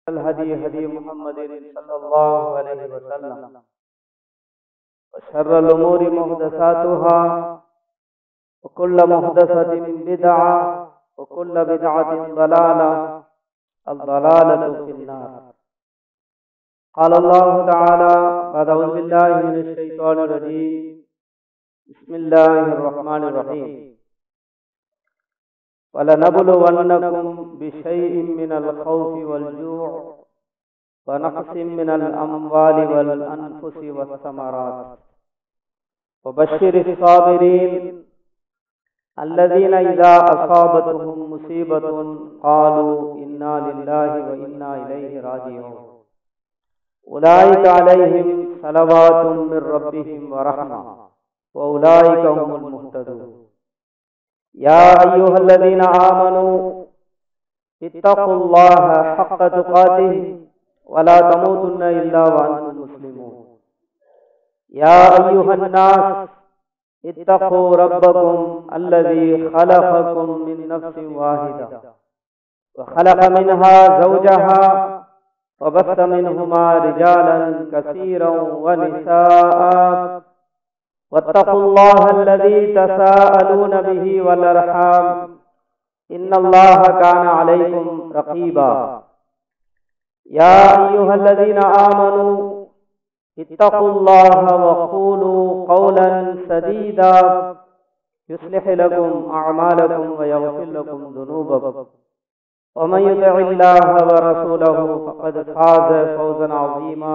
الهدي هدي محمد صلى الله عليه وسلم وشر الأمور محدثاتها وكل محدثة بدعة وكل بدعة ضلالة الضلالة في النار قال الله تعالى بعد أعوذ بالله من الشيطان الرجيم بسم الله الرحمن الرحيم ولنبلونكم بشيء من الخوف والجوع ونقص من الأموال والأنفس والثمرات وبشر الصابرين الذين إذا أصابتهم مصيبة قالوا إنا لله وإنا إليه راجعون أولئك عليهم صلوات من ربهم ورحمة وأولئك هم المهتدون يا أيها الذين آمنوا اتقوا الله حق تقاته ولا تموتن إلا وأنتم مسلمون يا أيها الناس اتقوا ربكم الذي خلقكم من نفس واحدة وخلق منها زوجها وبث منهما رجالا كثيرا ونساء واتقوا الله الذي تساءلون به والأرحام إن الله كان عليكم رقيبا يا أيها الذين آمنوا اتقوا الله وقولوا قولا سديدا يصلح لكم أعمالكم ويغفر لكم ذنوبكم ومن يطع الله ورسوله فقد فاز فوزا عظيما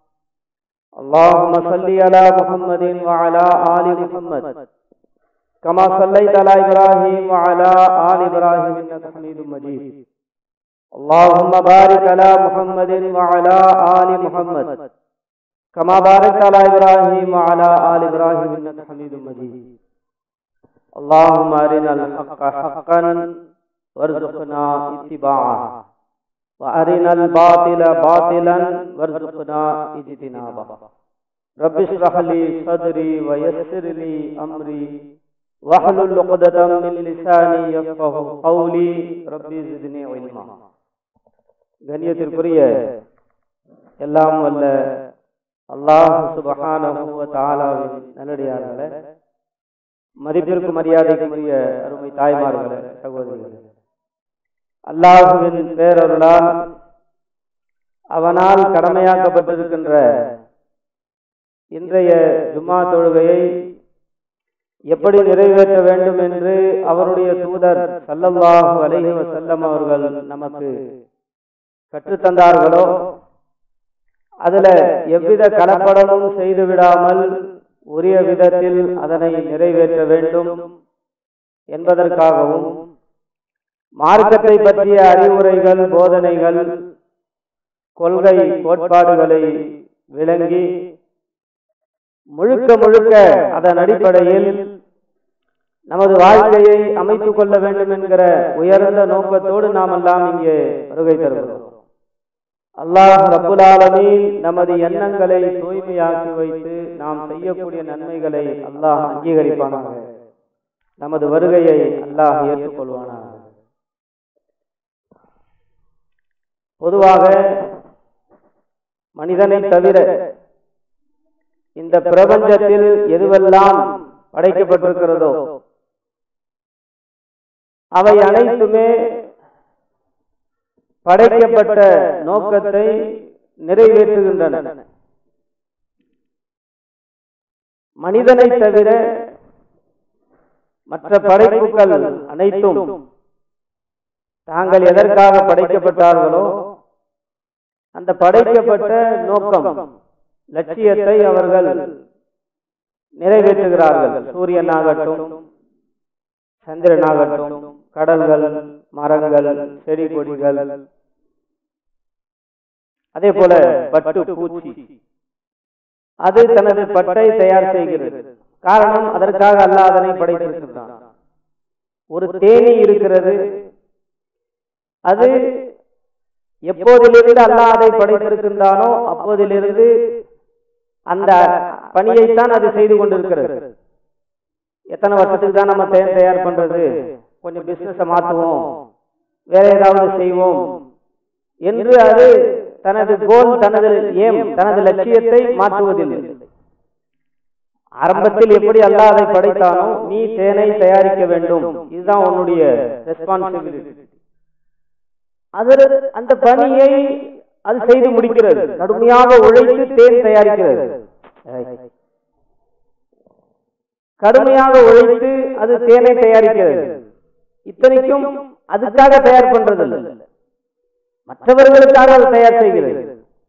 اللهم صل على محمد وعلى آل محمد كما صليت على إبراهيم وعلى آل إبراهيم إنك حميد مجيد اللهم بارك على محمد وعلى آل محمد كما باركت على إبراهيم وعلى آل إبراهيم إنك حميد مجيد اللهم أرنا الحق حقا وارزقنا اتباعه وأرنا الباطل باطلا وارزقنا اجتنابه رب اشرح لي صدري ويسر لي أمري واحلل عقدة من لساني يفقه قولي ربي زدني علما கண்ணியத்திற்குரிய எல்லாம் வல்ல அல்லாஹ் சுபஹானஹு வ தஆலாவின் நல்லடியார்களே மதிப்பிற்கு மரியாதைக்குரிய அருமை தாய்மார்களே சகோதரிகளே அல்லாஹுவின் பேரருளால் அவனால் கடமையாக்கப்பட்டிருக்கின்ற இன்றைய ஜும்மா தொழுகையை எப்படி நிறைவேற்ற வேண்டும் என்று அவருடைய தூதர் சல்லல்லாஹு அலைஹி வஸல்லம் அவர்கள் நமக்கு கற்றுத்தந்தார்களோ அதுல எவ்வித கலப்படமும் செய்து விடாமல் உரிய விதத்தில் அதனை நிறைவேற்ற வேண்டும் என்பதற்காகவும் மார்க்கத்தை பற்றிய அறிவுரைகள் போதனைகள் கொள்கை கோட்பாடுகளை விளங்கி முழுக்க முழுக்க அதன் அடிப்படையில் நமது வாழ்க்கையை அமைத்துக் கொள்ள வேண்டும் என்கிற உயர்ந்த நோக்கத்தோடு நாம் எல்லாம் இங்கே வருகை தருகிறோம் அல்லாஹ் ரபுல் ஆலமீன் நமது எண்ணங்களை தூய்மையாக்கி வைத்து நாம் செய்யக்கூடிய நன்மைகளை அல்லாஹ் அங்கீகரிப்பானாக நமது வருகையை அல்லாஹ் ஏற்றுக்கொள்வானாக பொதுவாக மனிதனை தவிர இந்த பிரபஞ்சத்தில் எதுவெல்லாம் படைக்கப்பட்டிருக்கிறதோ அவை அனைத்துமே படைக்கப்பட்ட நோக்கத்தை நிறைவேற்றுகின்றன மனிதனை தவிர மற்ற படைப்புகள் அனைத்தும் தாங்கள் எதற்காக படைக்கப்பட்டார்களோ அந்த படைக்கப்பட்ட நோக்கம் லட்சியத்தை அவர்கள் நிறைவேற்றுகிறார்கள் சூரியனாகட்டும் சந்திரனாகட்டும் கடல்கள் மரங்கள் செடி கொடிகள் அதே போல பட்டு பூச்சி அது தனது பட்டை தயார் செய்கிறது காரணம் அதற்காக அல்லாஹ் அதனை படைத்திருக்கின்றான் ஒரு தேனி இருக்கிறது அது எப்போதிலிருந்து அல்லாஹ் அதை படைத்திருக்கின்றானோ அப்போதிலிருந்து அந்த பணியைத்தான் அது செய்து கொண்டிருக்கிறது எத்தனை வருஷத்துக்கு தான் நம்ம தேன் தயார் பண்றது கொஞ்சம் பிசினஸ மாத்துவோம் வேற ஏதாவது செய்வோம் என்று அது தனது கோல் தனது ஏம் தனது லட்சியத்தை மாற்றுவதில்லை ஆரம்பத்தில் எப்படி அல்லாஹ் அதை படைத்தானோ நீ தேனை தயாரிக்க வேண்டும் இதுதான் உன்னுடைய ரெஸ்பான்சிபிலிட்டி அது அந்த பணியை அது செய்து முடிக்கிறது கடுமையாக உழைத்து தேன் தயாரிக்கிறது கடுமையாக உழைத்து அது தேனை தயாரிக்கிறது இத்தனைக்கும் அதுக்காக தயார் பண்றது இல்லை மற்றவர்களுக்காக அது தயார் செய்கிறது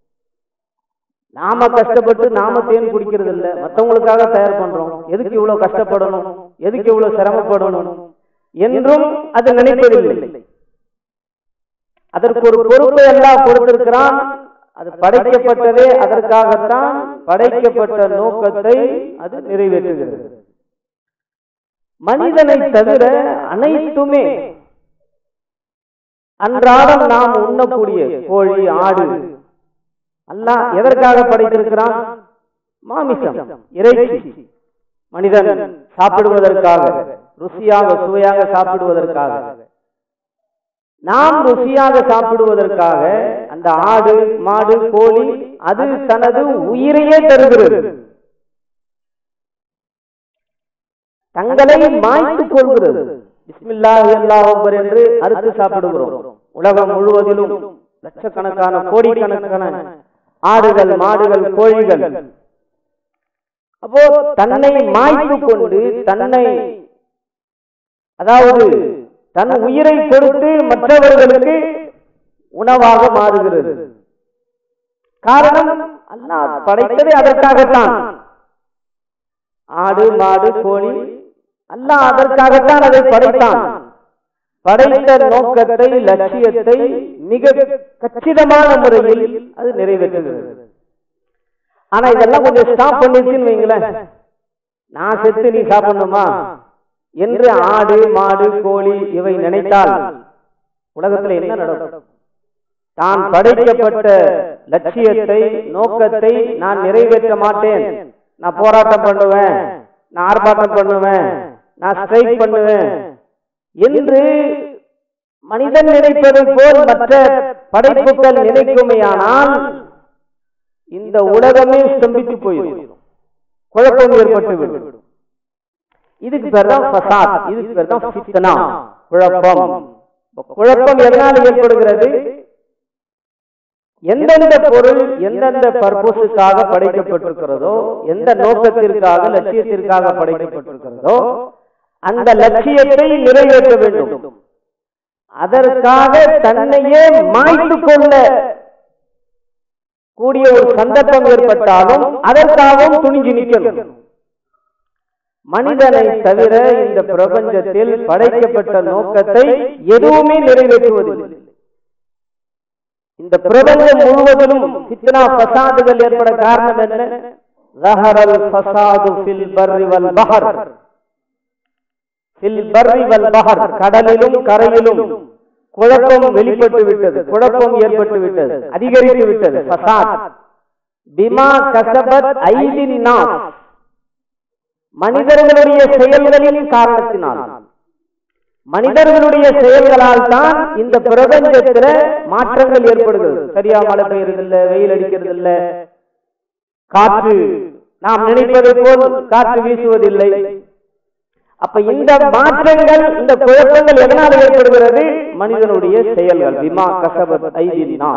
நாம கஷ்டப்பட்டு நாம தேன் குடிக்கிறது இல்ல மற்றவங்களுக்காக தயார் பண்றோம் எதுக்கு இவ்வளவு கஷ்டப்படணும் எதுக்கு இவ்வளவு சிரமப்படணும் என்றும் அது நினைப்பதில்லை அதற்கு ஒரு பொறுப்பை எல்லாம் கொடுத்திருக்கிறான் அது படைக்கப்பட்டதே அதற்காகத்தான் படைக்கப்பட்ட நோக்கத்தை அது நிறைவேற்றுகிறது மனிதனை தவிர அனைத்துமே அன்றாடம் நாம் உண்ணக்கூடிய கோழி ஆடு அல்லாஹ் எதற்காக படைத்திருக்கிறான் மாமிசம் இறைச்சி மனிதன் சாப்பிடுவதற்காக ருசியாக சுவையாக சாப்பிடுவதற்காக நாம் ருசியாக சாப்பிடுவதற்காக அந்த ஆடு மாடு கோழி அது தனது உயிரையே தருகிறது தங்களை மாய்த்துக் கொள்கிறது பிஸ்மில்லாஹி அல்லாஹ் அக்பர் என்று அறுத்து சாப்பிடுகிறோம் உலகம் முழுவதிலும் லட்சக்கணக்கான கோடிக்கணக்கான ஆடுகள் மாடுகள் கோழிகள் அப்போ தன்னை மாய்த்து கொண்டு தன்னை அதாவது தன் உயிரை கொடுத்து மற்றவர்களுக்கு உணவாக மாறுகிறது காரணம் அல்லாஹ் படைத்தது அதற்காகத்தான் ஆடு மாடு கோழி அல்லாஹ் அதற்காகத்தான் அதை படைத்தான் படைத்த நோக்கத்தை லட்சியத்தை மிக கச்சிதமான முறையில் அது நிறைவேற்றுகிறது ஆனா இதெல்லாம் கொஞ்சம் ஸ்டாப் பண்ணிருச்சுன்னு வைங்களேன் நான் செத்து நீ சாப்பிடணுமா என்று ஆடு மாடு கோழி இவை நினைத்தால் உலகத்துல என்ன நடக்கும் தான் படைக்கப்பட்ட லட்சியத்தை நோக்கத்தை நான் நிறைவேற்ற மாட்டேன் நான் போராட்டம் பண்ணுவேன் நான் ஆர்ப்பாட்டம் பண்ணுவேன் நான் ஸ்ட்ரைக் பண்ணுவேன் என்று மனிதன் நினைப்பதை போல் மற்ற படைப்புகள் நினைக்குமையானால் இந்த உலகமே ஸ்தம்பித்து போயிடும் குழப்பம் ஏற்பட்டு விடும் இதுக்கு பேர் தான் ஃபசாத் இதுக்கு பேர் தான் ஃபித்னா குழப்பம் குழப்பம் எதனால் ஏற்படுகிறது எந்தெந்த பொருள் எந்தெந்த பர்பஸுக்காக படைக்கப்பட்டிருக்கிறதோ எந்த நோக்கத்திற்காக லட்சியத்திற்காக படைக்கப்பட்டிருக்கிறதோ அந்த லட்சியத்தை நிறைவேற்ற வேண்டும் அதற்காக தன்னையே மாய்த்து கொள்ள கூடிய ஒரு சந்தர்ப்பம் ஏற்பட்டாலும் அதற்காகவும் துணிஞ்சு நிற்கணும் மனிதனை தவிர இந்த பிரபஞ்சத்தில் படைக்கப்பட்ட நோக்கத்தை எதுவுமே நிறைவேற்றுவதில்லை இந்த பிரபஞ்சம் முழுவதிலும் சித்தனா பசாதுகள் ஏற்பட காரணம் என்ன ரஹரல் ஃபசாது ஃபில் பர்ரி வல் பஹர் ஃபில் பர்ரி வல் பஹர் கடலிலும் கரையிலும் குழப்பம் வெளிப்பட்டு விட்டது குழப்பம் ஏற்பட்டு விட்டது அதிகரித்து விட்டது ஃபசாத் பிமா கசபத் ஐதின் நாஸ் மனிதர்களுடைய செயல்களின் காரணத்தினால் மனிதர்களுடைய செயல்களால் தான் இந்த பிரபஞ்சத்துல மாற்றங்கள் ஏற்படுகிறது சரியா மழை பெய்யறது இல்ல வெயில் அடிக்கிறது இல்ல காற்று நாம் நினைப்பதை போல் காற்று வீசுவதில்லை அப்ப இந்த மாற்றங்கள் இந்த குழப்பங்கள் எதனால் ஏற்படுகிறது மனிதனுடைய செயல்கள் விமா கசபத் ஐதினா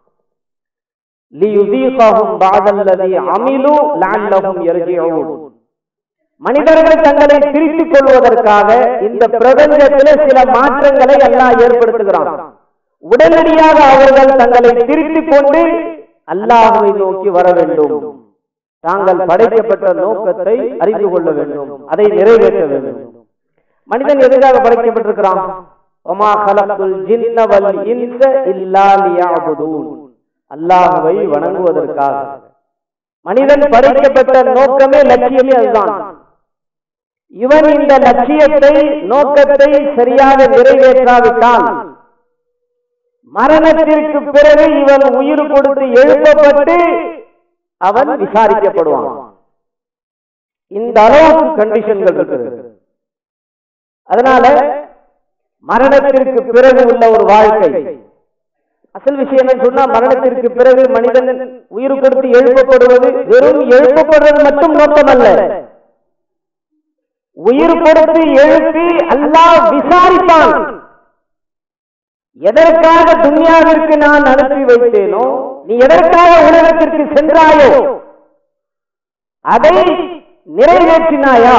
லியுதீகஹும் பாதல்லதி அமிலு லஅல்லஹும் யர்ஜிஊன் மனிதர்கள் தங்களை திருத்திக் கொள்வதற்காக இந்த பிரபஞ்சத்தில் சில மாற்றங்களை எல்லாம் ஏற்படுத்துகிறான் உடனடியாக அவர்கள் தங்களை திருத்திக் கொண்டு அல்லாஹுவை நோக்கி வர வேண்டும் தாங்கள் படைக்கப்பட்ட நோக்கத்தை அறிந்து கொள்ள வேண்டும் அதை நிறைவேற்ற வேண்டும் மனிதன் எதுக்காக படைக்கப்பட்டிருக்கிறான் ஒமா கலப்புல் ஜின்ன வல் இன்ச இல்லா லியஅபுதூன் அல்லாஹ்வை வணங்குவதற்காக மனிதன் படைக்கப்பட்ட நோக்கமே லட்சியமே அதுதான் இவன் இந்த லட்சியத்தை நோக்கத்தை சரியாக நிறைவேற்றாவிட்டால் மரணத்திற்கு பிறகு இவன் உயிர் கொடுத்து எழுப்பப்பட்டு அவன் விசாரிக்கப்படுவான் இந்த அளவுக்கு கண்டிஷன்கள் இருக்கிறது அதனால மரணத்திற்கு பிறகு உள்ள ஒரு வாழ்க்கை அசல் விஷயம் என்ன சொன்னா மரணத்திற்கு பிறகு மனிதன் உயிர் கொடுத்து எழுப்பப்படுவது வெறும் எழுப்பப்படுவது மட்டும் நோக்கமல்ல உயிர் கொடுத்து எழுப்பி அல்லாஹ் விசாரிப்பான் எதற்காக துன்யாவிற்கு நான் அனுப்பி வைத்தேனோ நீ எதற்காக உலகத்திற்கு சென்றாயோ அதை நிறைவேற்றினாயா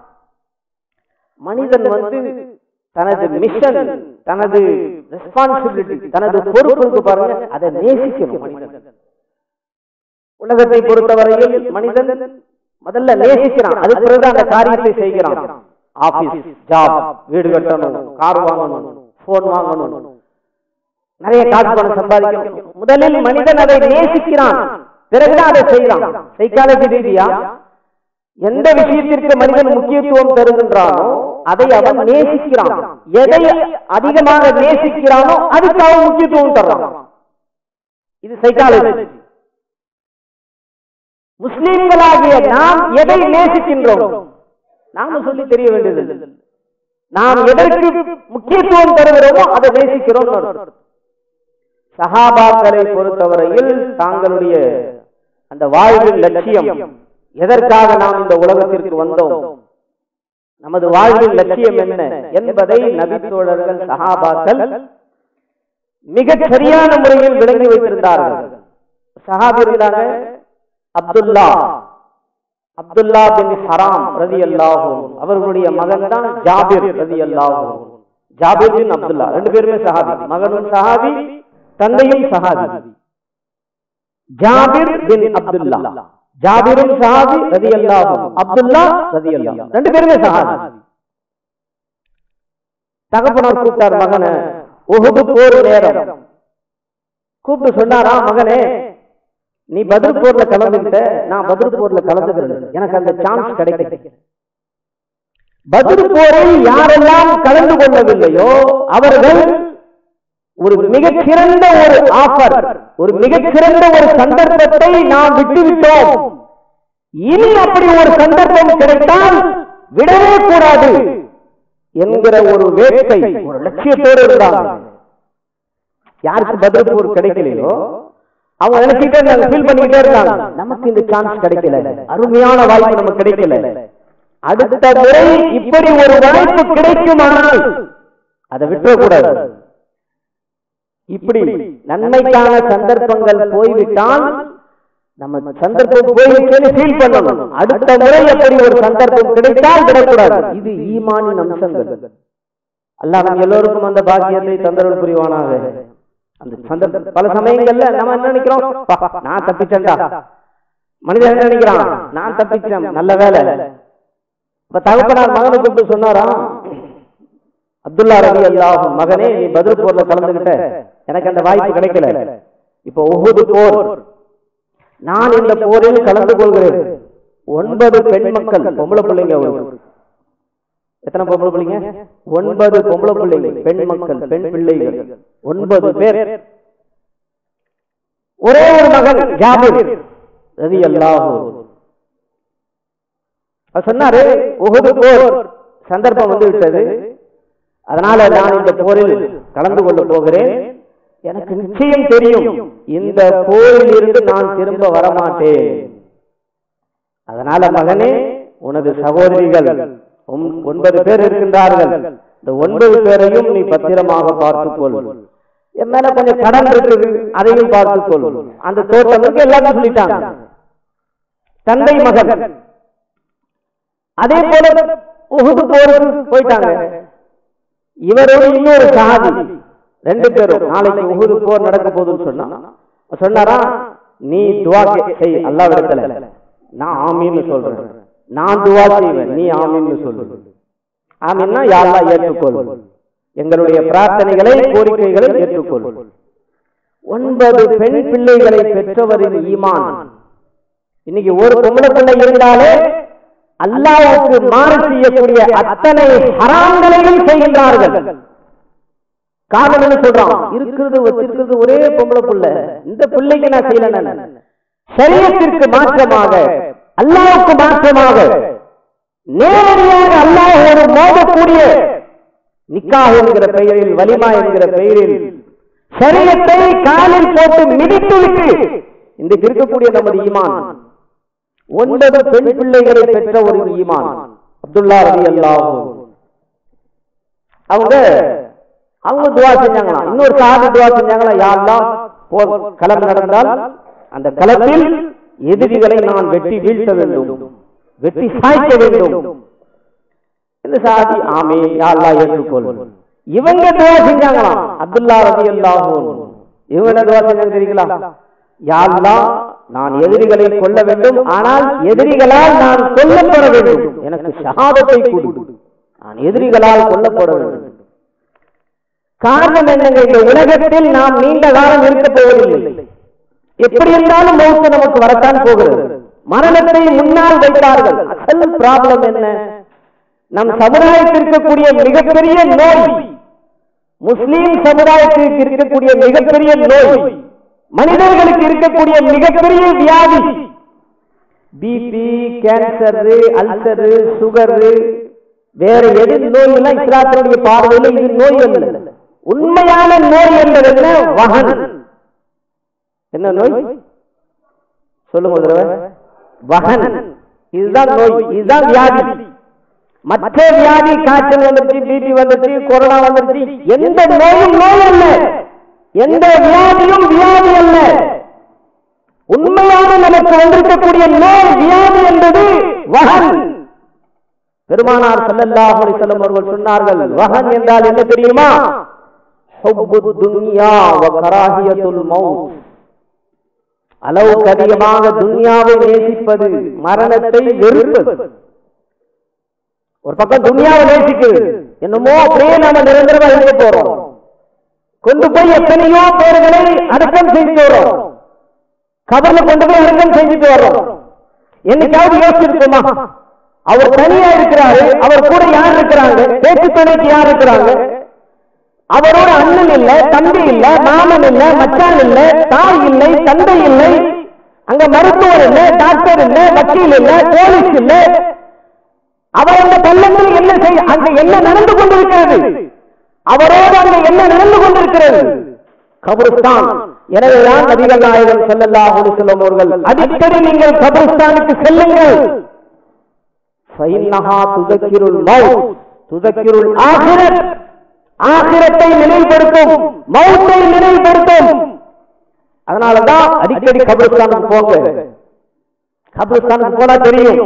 மனிதன் வந்து தனது மிஷன் தனது ரெஸ்பான்சிபிலிட்டி தனது பொறுப்பு இருக்கு பாருங்க அதை நேசிக்கணும் மனிதன் உலகத்தை பொறுத்தவரையில் மனிதன் முதல்ல நேசிக்கிறான் அது பிறகு அந்த காரியத்தை செய்கிறான் ஆபீஸ் ஜாப் வீடு கட்டணும் கார் வாங்கணும் போன் வாங்கணும் நிறைய காசு பணம் சம்பாதிக்கணும் முதலில் மனிதன் அதை நேசிக்கிறான் பிறகுதான் அதை செய்யறான் சைக்காலஜி ரீதியா எந்த விஷயத்திற்கு மனிதன் முக்கியத்துவம் தருகின்றானோ அதை அவன் நேசிக்கிறான் எதை அதிகமாக நேசிக்கிறானோ அதுக்கு அவன் முக்கியத்துவம் தர்றான் இது சைக்காலஜி முஸ்லிம்களாகிய நாம் எதை நேசிக்கின்றோம் நாம சொல்லி தெரிய வேண்டியது நாம் எதற்கு முக்கியத்துவம் தருகிறோமோ அதை நேசிக்கிறோம் சஹாபாக்களை பொறுத்தவரையில் தாங்களுடைய அந்த வாழ்வின் லட்சியம் எதற்காக நாம் இந்த உலகத்திற்கு வந்தோம் நமது வாழ்வின் லட்சியம் என்ன என்பதை நபித்தோழர்கள் சஹாபாக்கள் மிகச் சரியான முறையில் விளங்கி வைத்திருந்தார்கள் சஹாபி இருந்தாங்க அப்துல்லா அப்துல்லா பின் ஹராம் ரதி அல்லாஹூ அவர்களுடைய மகன் தான் ஜாபிர் ரதி அல்லாஹூ ஜாபிர் பின் அப்துல்லா ரெண்டு பேருமே சஹாபி மகனும் சஹாபி தந்தையும் சஹாபி ஜாபிர் பின் அப்துல்லா ஜாபிரும் சஹாபி ரதி அல்லாஹூ அப்துல்லா ரதி அல்லா ரெண்டு பேருமே சஹாபி தகப்பனார் கூப்பிட்டார் மகனை உஹுது போர் நேரம் கூப்பிட்டு சொன்னாரா மகனே நீ பதில் போர்ல கலந்துகிட்ட நான் பதில் போர்ல கலந்துக்கிறேன் எனக்கு அந்த சான்ஸ் கிடைக்கும் பதில் போரில் யாரெல்லாம் கலந்து கொள்ளவில்லையோ அவர்கள் ஒரு மிகச்சிறந்த ஒரு ஆஃபர் ஒரு மிகச்சிறந்த ஒரு சந்தர்ப்பத்தை நாம் விட்டுவிட்டோம் இனி அப்படி ஒரு சந்தர்ப்பம் கிடைத்தால் விடவே கூடாது என்கிற ஒரு வேட்கை ஒரு லட்சியத்தோடு இருந்தாங்க யாருக்கு பதில் போர் கிடைக்கலையோ அவங்க நினைச்சிட்டே இருந்தாங்க ஃபீல் பண்ணிக்கிட்டே இருந்தாங்க நமக்கு இந்த சான்ஸ் கிடைக்கல அருமையான வாய்ப்பு நமக்கு கிடைக்கல அடுத்த முறை இப்படி ஒரு வாய்ப்பு கிடைக்குமானால் அதை விட்டுறக்கூடாது இப்படி நன்மைக்கான சந்தர்ப்பங்கள் போய்விட்டால் நம்ம சந்தர்ப்பம் போயிடுச்சுன்னு ஃபீல் பண்ணணும் அடுத்த முறை எப்படி ஒரு சந்தர்ப்பம் கிடைத்தால் விடக்கூடாது இது ஈமானின் அம்சங்கள் அல்லாஹ் நம்ம எல்லோருக்கும் அந்த பாக்கியத்தை தந்தருள் புரிவானாக அந்த சந்தர்ப்பம் பல சமயங்கள்ல நம்ம என்ன நினைக்கிறோம் "பா, நான் தப்பிச்சேன்டா மனிதன் என்ன நினைக்கிறான் நான் தப்பிச்சேன் நல்ல வேலை இப்ப தகப்பனார் மகனை கூப்பிட்டு சொன்னாரா அப்துல்லா ரவி அல்லாஹ் மகனே நீ பதில் போர்ல கலந்துகிட்ட எனக்கு அந்த வாய்ப்பு கிடைக்கல இப்ப ஒவ்வொரு போர் நான் இந்த போரில் கலந்து கொள்கிறேன் ஒன்பது பெண் மக்கள் பொம்பளை பிள்ளைங்க அவருக்கு எத்தனை பொம்பளை பிள்ளைங்க ஒன்பது பொம்பளை பிள்ளைங்க பெண் மக்கள் பெண் பிள்ளைகள் ஒன்பது பேர் ஒரே ஒரு மகன் ஜாபிர் ரதி அல்லாஹு அவர் சொன்னாரு உஹது போர் சந்தர்ப்பம் வந்து விட்டது அதனால நான் இந்த போரில் கலந்து கொள்ள போகிறேன் எனக்கு நிச்சயம் தெரியும் இந்த போரில் இருந்து நான் திரும்ப வரமாட்டேன் அதனால மகனே உனது சகோதரிகள் ஒம்- ஒன்பது பேர் இருக்கின்றார்கள் இந்த ஒன்பது பேரையும் நீ பத்திரமாக பார்த்துக்கொள் என் மேல கொஞ்சம் கடன் இருக்குது அதையும் பார்த்துக்கொள் அந்த தோட்டம் இருக்கு எல்லாத்தையும் சொல்லிட்டாங்க தந்தை மகன் அதே போல உஹுது போருக்கு போயிட்டாங்க இவரோட இன்னொரு சஹாபி ரெண்டு பேரும் நாளைக்கு உஹுது போர் நடக்க போகுதுன்னு சொன்னா சொன்னாரா நீ துவா கே- செய் அல்லாவிடத்துல நான் ஆமீன்னு சொல்றேன் நான் துவா செய்வேன் நீ ஆமீன்னு சொல்லு ஆமீன்னா யாரெல்லாம் ஏற்றுக்கொள் எங்களுடைய பிரார்த்தனைகளை கோரிக்கைகளை ஏற்றுக்கொள் ஒன்பது பெண் பிள்ளைகளை பெற்றவரின் ஈமான் இன்னைக்கு ஒரு பொம்பளை பிள்ளை இருந்தாலே அல்லாஹ்வுக்கு மாறு செய்யக்கூடிய அத்தனை ஹராம்களையும் செய்கின்றார்கள் காரணம் என்ன சொல்றான் இருக்கிறது வச்சிருக்கிறது ஒரே பொம்பளை புள்ள இந்த பிள்ளைக்கு நான் செய்யல சரியத்திற்கு மாற்றமாக அல்லாஹ்வுக்கு மாற்றமாக நேரடியாக அல்லாஹோடு மோதக்கூடிய நிக்காஹ் என்கிற பெயரில் வலிமா என்கிற பெயரில் சரியத்தை காலில் போட்டு மிதித்து விட்டு இன்றைக்கு இருக்கக்கூடிய நமது ஈமான் ஒன்பது பெண் பிள்ளைகளை பெற்ற ஒரு ஈமான் அப்துல்லா ரவி அல்லாஹ் அவங்க அவங்க துவா செஞ்சாங்களாம் இன்னொரு சாதி துவா செஞ்சாங்களா யாரெல்லாம் போர் களம் நடந்தால் அந்த களத்தில் எதிரிகளை நான் வெட்டி வீழ்த்த வேண்டும் வெட்டி சாய்க்க வேண்டும் இந்த சாதி ஆமே யாரெல்லாம் ஏற்றுக்கொள் இவங்க துவா செஞ்சாங்களாம் அப்துல்லா ரவி அல்லாஹ் இவங்க என்ன துவா செஞ்சாங்க தெரியுங்களா யாரெல்லாம் நான் எதிரிகளை கொல்ல வேண்டும் ஆனால் எதிரிகளால் நான் கொல்லப்பட வேண்டும் எனக்கு ஷஹாதத்தை கொடு நான் எதிரிகளால் கொல்லப்பட வேண்டும் காரணம் என்னங்க இந்த உலகத்தில் நாம் நீண்ட காலம் இருக்க போவதில்லை எப்படி இருந்தாலும் மௌத்து நமக்கு வரத்தான் போகிறது மரணத்தை முன்னால் வைத்தார்கள் அசல் ப்ராப்ளம் என்ன நம் சமுதாயத்தில் இருக்கக்கூடிய மிகப்பெரிய நோய் முஸ்லீம் சமுதாயத்திற்கு இருக்கக்கூடிய மிகப்பெரிய நோய் மனிதர்களுக்கு இருக்கக்கூடிய மிகப்பெரிய வியாதி பிபி கேன்சர் அல்சர் சுகர் வேற எது நோய் எல்லாம் இஸ்லாத்தினுடைய பார்வையில் இது நோய் அல்ல உண்மையான நோய் என்பது என்ன வகன் என்ன நோய் சொல்லுங்க ஒரு தடவை வகன் இதுதான் நோய் இதுதான் வியாதி மற்ற வியாதி காய்ச்சல் வந்துருச்சு பிபி வந்துருச்சு கொரோனா வந்துருச்சு எந்த நோயும் நோய் அல்ல எந்த வியாதியும் வியாதி அல்ல உண்மையான நமக்கு வந்திருக்கக்கூடிய நோய் வியாதி என்பது வகன் பெருமானார் ஸல்லல்லாஹு அலைஹி வஸல்லம் அவர்கள் சொன்னார்கள் வகன் என்றால் என்ன தெரியுமா ஹுப்பு துன்யா வ கராஹியத்துல் மௌத் அளவுக்கு அதிகமாக துன்யாவை நேசிப்பது மரணத்தை வெறுப்பது ஒரு பக்கம் துன்யாவை நேசிக்குது என்னமோ அப்படியே நாம நிரந்தரமா இருக்க போறோம் கொண்டு போய் எத்தனையோ பேர்களை அடக்கம் செஞ்சுட்டு வரோம் கபர்ல கொண்டு போய் அடக்கம் செஞ்சுட்டு வரோம் என்னைக்காவது யோசிச்சிருக்கோமா அவர் தனியா இருக்கிறாரு அவர் கூட யார் இருக்கிறாங்க பேச்சு துணைக்கு யார் இருக்கிறாங்க அவரோட அண்ணன் இல்ல தம்பி இல்ல மாமன் இல்ல மச்சான் இல்ல தாய் இல்லை தந்தை இல்லை அங்க மருத்துவர் இல்ல டாக்டர் இல்ல வக்கீல் இல்ல போலீஸ் இல்ல அவர் அந்த பள்ளத்தில் என்ன செய்ய அங்க என்ன நடந்து கொண்டிருக்கிறது அவரோடு அங்க என்ன நடந்து கொண்டிருக்கிறது கபருஸ்தான் எனவேதான் நபிகள் நாயகம் ஸல்லல்லாஹு அலைஹி வஸல்லம் அவர்கள் அடிக்கடி நீங்கள் கபருஸ்தானுக்கு செல்லுங்கள் ஃபைன்னஹா துதக்கிருல் மௌத் துதக்கிருல் ஆகிரத் ஆகிரத்தை நினைவுபடுத்தும் மௌத்தை நினைவுபடுத்தும் அதனாலதான் அடிக்கடி கபருஸ்தானுக்கு போங்க கபருஸ்தானுக்கு போனா தெரியும்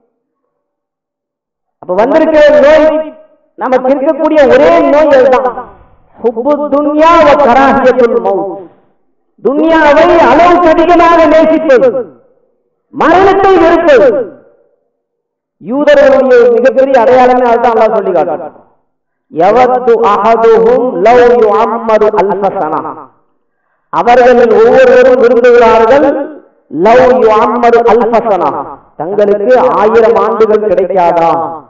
அப்ப வந்திருக்கிற நோய் நமக்கு இருக்கக்கூடிய ஒரே நோய் அதுதான் ஹுப்பு துன்யா வ கராஹியத்துல் மௌத் துன்யாவை அளவுக்கு அதிகமாக நேசிப்பது மரணத்தை வெறுப்பது யூதர்களுடைய மிகப்பெரிய அடையாளமே அதுதான் அல்லாஹ் சொல்லி காட்டுறான் யவது அஹதுஹும் லவ் யுஅம்மரு அல்ஃப ஸனா அவர்களில் ஒவ்வொருவரும் விரும்புகிறார்கள் லவ் யுஅம்மரு அல்ஃப ஸனா தங்களுக்கு ஆயிரம் ஆண்டுகள் கிடைக்காதா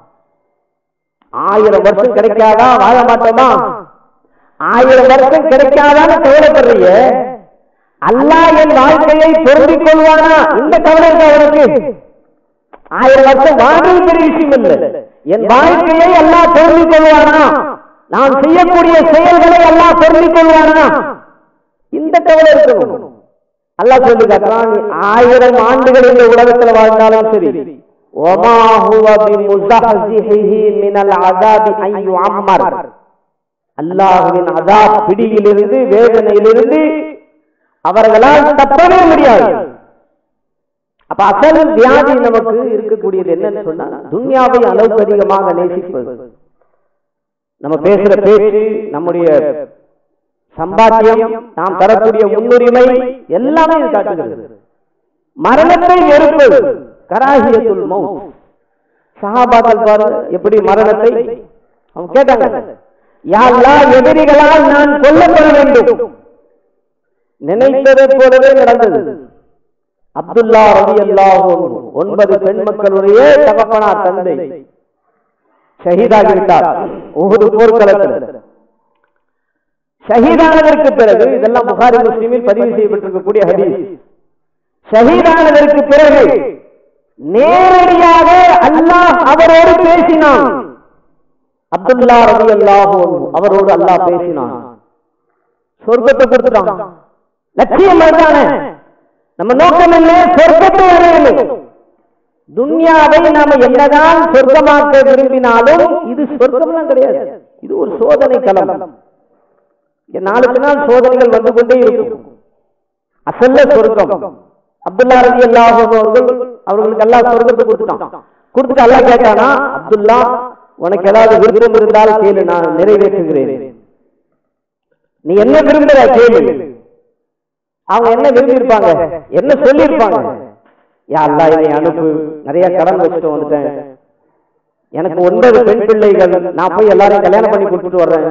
ஆயிரம் வருஷம் கிடைக்காதா வாழ மாட்டோமா ஆயிரம் வருஷம் கிடைக்காதான்னு கவலைப்படுறீங்க அல்லாஹ் என் வாழ்க்கையை பொருந்திக் கொள்வானா இந்த கவலை இருக்கா உனக்கு ஆயிரம் வருஷம் வாழ்றது பெரிய விஷயம் இல்லை என் வாழ்க்கையை அல்லாஹ் பொருந்திக் கொள்வானா நான் செய்யக்கூடிய செயல்களை அல்லாஹ் பொருந்திக் கொள்வானா இந்த கவலை இருக்கணும் அல்லாஹ் சொல்லி காட்டுறான் நீ ஆயிரம் ஆண்டுகள் இந்த உலகத்துல வாழ்ந்தாலும் சரி وما هو بمزحزحه من العذاب ان يعمر அல்லாஹ்வின் அதாப் பிடியிலிருந்து வேதனையிலிருந்து அவர்களால் தப்பவே முடியாது அப்ப அசல் வியாதி நமக்கு இருக்கக்கூடியது என்னன்னு சொன்னா துன்யாவை அளவுக்கு அதிகமாக நேசிப்பது நம்ம பேசுற பேச்சு நம்முடைய சம்பாத்தியம் நாம் தரக்கூடிய முன்னுரிமை எல்லாமே இது காட்டுகிறது மரணத்தை வெறுப்பது கராகியத்துல் மௌத் சஹாபாக்கள் பாரு எப்படி மரணத்தை அவங்க கேட்டாங்க யாழ்லா எதிரிகளால் நான் கொல்லப்பட வேண்டும் நினைத்ததை போலவே நடந்தது அப்துல்லா ரவி அல்லாஹ் ஒன்பது பெண் மக்களுடைய தகப்பனார் தந்தை ஷஹீதாகிவிட்டார் ஒவ்வொரு போர்க்களத்தில் ஷஹீதானதற்கு பிறகு இதெல்லாம் புகாரி முஸ்லீமில் பதிவு செய்யப்பட்டிருக்கக்கூடிய ஹதீஸ் ஷஹீதானதற்கு பிறகு நேரடியாக அல்லாஹ் அவரோடு பேசினான் அப்துல்லா ரவி அல்லாஹ் அவரோடு அல்லாஹ் பேசினான் சொர்க்கத்தை கொடுத்துட்டான் லட்சியம் அதுதானே நம்ம நோக்கம் என்ன சொர்க்கத்தை அடையணும் துன்யாவை நாம என்னதான் சொர்க்கமாக்க விரும்பினாலும் இது சொர்க்கம்லாம் கிடையாது இது ஒரு சோதனை களம் இங்க நாளுக்கு நாள் சோதனைகள் வந்து கொண்டே இருக்கும் அசல்ல சொர்க்கம் அப்துல்லா ரவி அல்லாஹ் அவர்கள் அவர்களுக்கு எல்லாம் சொர்க்கத்தை கொடுத்துட்டான் கொடுத்துட்டு அல்லாஹ் கேட்டானா அப்துல்லா உனக்கு ஏதாவது விருப்பம் இருந்தால் கேளு நான் நிறைவேற்றுகிறேன் நீ என்ன விரும்புற கேளு அவங்க என்ன விரும்பி இருப்பாங்க என்ன சொல்லி இருப்பாங்க யா அல்லா என்னை அனுப்பு நிறைய கடன் வச்சுட்டு வந்துட்டேன் எனக்கு ஒன்பது பெண் பிள்ளைகள் நான் போய் எல்லாரையும் கல்யாணம் பண்ணி கொடுத்துட்டு வர்றேன்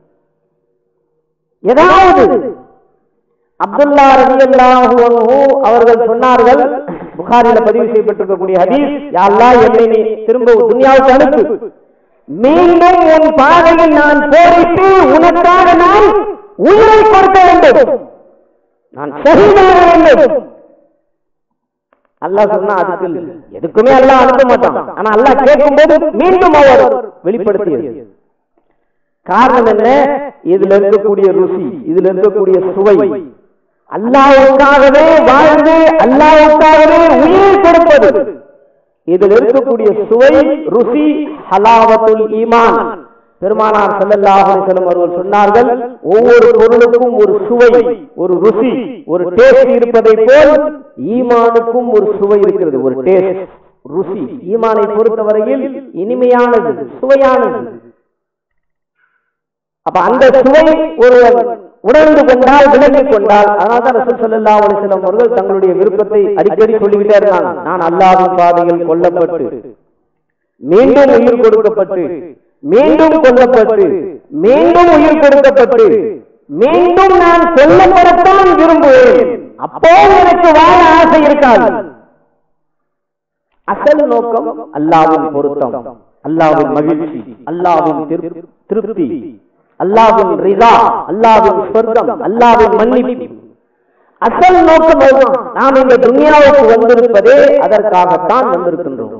ஏதாவது அப்துல்லா ரலியல்லாஹு அன்ஹு அவர்கள் சொன்னார்கள் புகாரில பதிவு செய்யப்பட்டிருக்கக்கூடிய ஹதீஸ் யா அல்லாஹ் என்னை நீ திரும்ப துன்யாவுக்கு அனுப்பு மீண்டும் உன் பாதையில் நான் போரிட்டு உனக்காக நான் உயிரை கொடுக்க வேண்டும் நான் ஷஹீதாக வேண்டும் அல்லாஹ் சொன்னா அதுக்கு இல்லை. எதுக்குமே அல்லாஹ் அனுப்ப மாட்டான் ஆனா அல்லாஹ் கேட்கும்போது மீண்டும் அவர் வெளிப்படுத்தியது காரணம் என்ன இதுல இருக்கக்கூடிய ருசி இதுல இருக்கக்கூடிய சுவை அல்லாவுக்காகவே வாழ்ந்து அல்லாவுக்காகவே உயிர் கொடுப்பது இதில் இருக்கக்கூடிய சுவை ருசி ஹலாவத்துல் ஈமான் பெருமானார் ஸல்லல்லாஹு அலைஹி வஸல்லம் அவர்கள் சொன்னார்கள் ஒவ்வொரு பொருளுக்கும் ஒரு சுவை ஒரு ருசி ஒரு டேஸ்ட் இருப்பதை போல் ஈமானுக்கும் ஒரு சுவை இருக்கிறது ஒரு டேஸ்ட் ருசி ஈமானை பொறுத்தவரையில் இனிமையானது சுவையானது அப்ப அந்த சுவை ஒருவர் உணர்ந்து கொண்டால் விளங்கிக் கொண்டால் அதனால்தான் ரசூல் ஸல்லல்லாஹு அலைஹி வஸல்லம் அவர்கள் தங்களுடைய விருப்பத்தை அடிக்கடி சொல்லிக்கிட்டே இருந்தாங்க நான் அல்லாஹ்வின் பாதையில் கொல்லப்பட்டு மீண்டும் உயிர் கொடுக்கப்பட்டு மீண்டும் கொல்லப்பட்டு மீண்டும் உயிர் கொடுக்கப்பட்டு மீண்டும் நான் கொல்லப்படத்தான் விரும்புவேன் அப்போ எனக்கு வாழ ஆசை இருக்காது அசல் நோக்கம் அல்லாவின் பொருத்தம் அல்லாவின் மகிழ்ச்சி அல்லாவின் திரு- திருப்தி அல்லாவின் ரிதா அல்லாவின் சொர்க்கம் அல்லாவின் மன்னிப்பு அசல் நோக்கம் அதுதான் நாம் இந்த துனியாவுக்கு வந்திருப்பதே அதற்காகத்தான் வந்திருக்கின்றோம்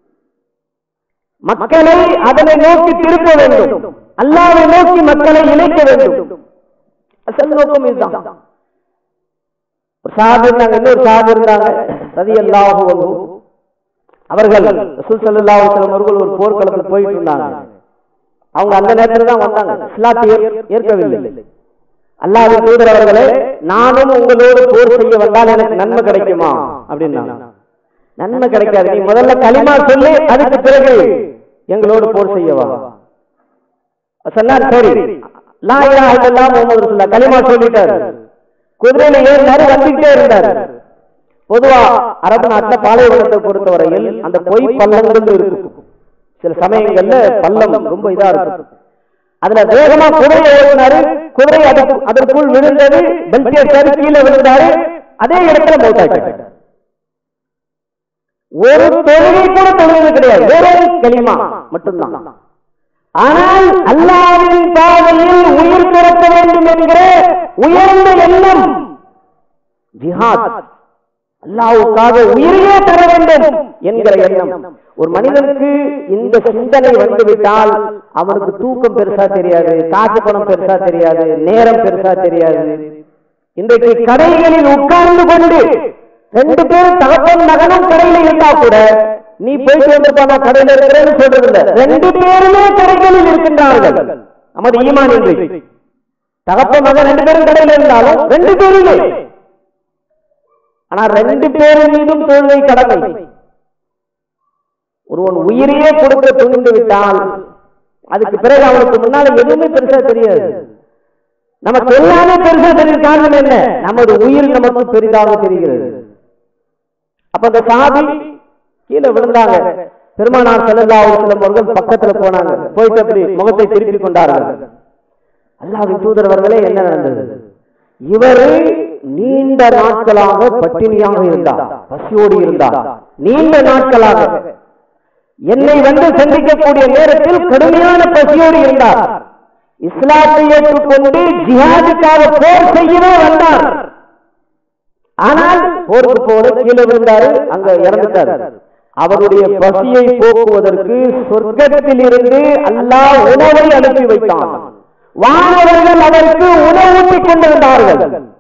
மக்களை அதனை நோக்கி திருப்ப வேண்டும் அல்லாவை நோக்கி மக்களை இணைக்க வேண்டும் அசல் நோக்கம் இதுதான் ஒரு சாஹிப் இருந்தாங்க இன்னொரு சாஹிப் இருந்தாங்க ரதி அல்லாஹு அவர்கள் ரசூல் ஸல்லல்லாஹு அலைஹி வஸல்லம் அவர்கள் ஒரு போர்க்களத்தில் போயிட்டு இருந்தாங்க அவங்க அந்த நேரத்தில் தான் வந்தாங்க இஸ்லாத்தை ஏற்- ஏற்கவில்லை அல்லாஹ்வின் தூதர் அவர்களே நானும் உங்களோடு போர் செய்ய வந்தால் எனக்கு நன்மை கிடைக்குமா அப்படின்னாங்க நன்மை கிடைக்காது நீ முதல்ல களிமா சொல்லி அதுக்கு பிறகு எங்களோடு போர் செய்யவா சொன்னார் சரி லா இலாஹ இல்லல்லாஹ் முஹம்மது ரசூலுல்லாஹ் களிமா சொல்லிட்டாரு குதிரையில ஏறினாரு வந்துட்டே இருந்தாரு பொதுவா அரபு நாட்டுல பாலைவனத்தை பொறுத்தவரையில் அந்த பொய் பள்ளங்கள் இருக்கும் சில சமயங்கள்ல பள்ளம் ரொம்ப இதா இருக்கும் அதுல வேகமா குதிரையை ஓடினாரு குதிரை அதுக்கு அதற்குள் விழுந்தது பெல்டியை சரி கீழே விழுந்தாரு அதே இடத்துல மௌத்தாக்கிட்டாரு ஒரு தொழுகை கூட தொழுவது கிடையாது வெறும் களிமா மட்டும்தான் ஆனால் அல்லாவின் பாதையில் உயிர் பிறக்க வேண்டும் என்கிற உயர்ந்த எண்ணம் ஜிஹாத் அல்லாவுக்காக உயிரையே தர வேண்டும் என்கிற எண்ணம் ஒரு மனிதனுக்கு இந்த சிந்தனை வந்துவிட்டால் அவனுக்கு தூக்கம் பெருசா தெரியாது காசு பணம் பெருசா தெரியாது நேரம் பெருசா தெரியாது இன்றைக்கு கடைகளில் உட்கார்ந்து கொண்டு ரெண்டு பேரும் தகப்பன் மகனும் கடையில இருந்தா கூட நீ போயிட்டு வந்திருப்பானா கடையில இருக்கிறேன்னு சொல்றது இல்ல ரெண்டு பேருமே கடைகளில் இருக்கின்றார்கள் நமது ஈமான் இன்றி தகப்பன் மகன் ரெண்டு பேரும் கடையில இருந்தாலும் ரெண்டு பேருமே ஆனா ரெண்டு பேரும் மீதும் தொழுகை கடமை ஒருவன் உயிரையே கொடுக்க துணிந்து விட்டால் அதுக்கு பிறகு அவனுக்கு முன்னால எதுவுமே பெருசா தெரியாது நமக்கு எல்லாமே பெருசா தெரியும் காரணம் என்ன நமது உயிர் நமக்கு பெரிதாக தெரிகிறது அப்ப அந்த சாதி கீழே விழுந்தாங்க பெருமானார் ஸல்லல்லாஹு அலைஹி வஸல்லம் அவர்கள் பக்கத்துல போனாங்க போயிட்டு அப்படி முகத்தை திருப்பி கொண்டார்கள் அல்லாஹ்வின் தூதர் அவர்களே என்ன நடந்தது இவர் நீண்ட நாட்களாக பட்டினியாக இருந்தார் பசியோடு இருந்தார் நீண்ட நாட்களாக என்னை வந்து சந்திக்கக்கூடிய நேரத்தில் கடுமையான பசியோடு இருந்தார் இஸ்லாத்தை ஏற்றுக்கொண்டு ஜிஹாதுக்காக போர் செய்யவே வந்தார் ஆனால் போருக்கு போல கீழே விழுந்தாரு அங்க இறந்துட்டார் அவருடைய பசியை போக்குவதற்கு சொர்க்கத்தில் இருந்து அல்லாஹ் உணவை அனுப்பி வைத்தான் வானவர்கள் அவருக்கு உணவூட்டிக் கொண்டிருந்தார்கள்